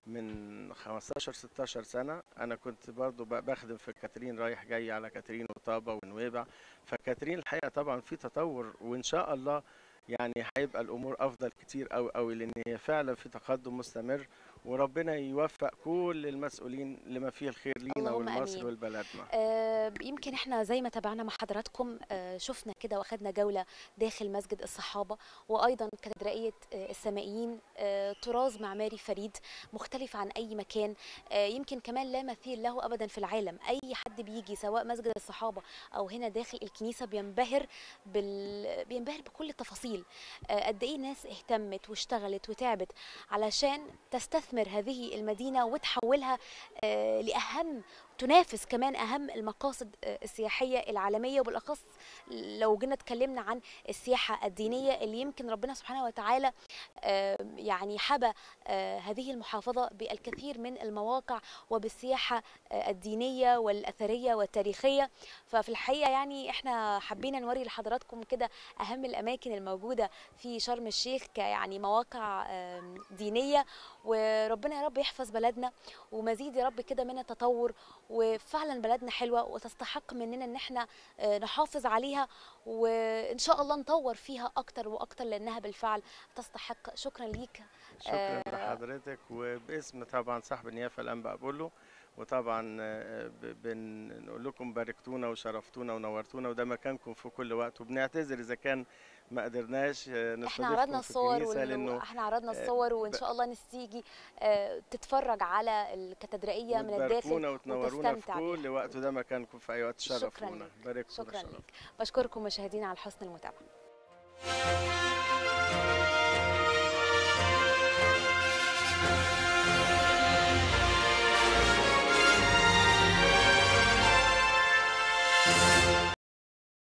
من 15 16 سنة أنا كنت برضو ب- بخدم في كاترين رايح جاي على كاترين وطابة ونويبع فكاترين الحقيقة طبعا في تطور وإن شاء الله يعني هيبقى الأمور أفضل كتير أوي أوي لأن هي فعلا في تقدم مستمر وربنا يوفق كل المسؤولين لما فيه الخير لينا اللهم ولمصر آمين. ولبلدنا آه، يمكن احنا زي ما تابعنا مع حضراتكم آه، شفنا كده واخدنا جولة داخل مسجد الصحابة وأيضا كاتدرائية آه، السمائيين آه، طراز معماري فريد مختلف عن أي مكان آه، يمكن كمان لا مثيل له أبدا في العالم أي حد بيجي سواء مسجد الصحابة أو هنا داخل الكنيسة بينبهر بال... بينبهر بكل التفاصيل آه، قد إيه ناس اهتمت واشتغلت وتعبت علشان تستثمر هذه المدينة وتحولها آه، لأهم تنافس كمان اهم المقاصد آه، السياحيه العالميه وبالاخص لو جينا اتكلمنا عن السياحه الدينيه اللي يمكن ربنا سبحانه وتعالى آه، يعني حبى آه، هذه المحافظه بالكثير من المواقع وبالسياحه آه، الدينيه والاثريه والتاريخيه ففي الحقيقه يعني احنا حبينا نوري لحضراتكم كده اهم الاماكن الموجوده في شرم الشيخ كيعني مواقع آم، دينيه وربنا يا رب يحفظ بلدنا ومزيد يا رب كده من التطور وفعلا بلدنا حلوه وتستحق مننا ان احنا آه، نحافظ عليها وان شاء الله نطور فيها اكتر واكتر لانها بالفعل تستحق شكرا ليك شكرا آه، لحضرتك وباسم طبعا صاحب النيافه الانبا بقول وطبعا آه، ب- بنقول لكم باركتونا وشرفتونا ونورتونا وده مكانكم في كل وقت وبنعتذر اذا كان ما قدرناش آه، احنا نستضيفكم عرضنا في الصور الكنيسة وال... لانه احنا عرضنا آه، الصور وان ب- شاء الله ناس تيجي آه، تتفرج على الكاتدرائيه من وتباركونا الداخل وتنورونا في وتستمتع بيها كل وقت وده مكانكم في اي وقت شكراً شرفونا ليك. باركتونا شكرا شرف. لك بشكركم مشاهدينا على حسن المتابعه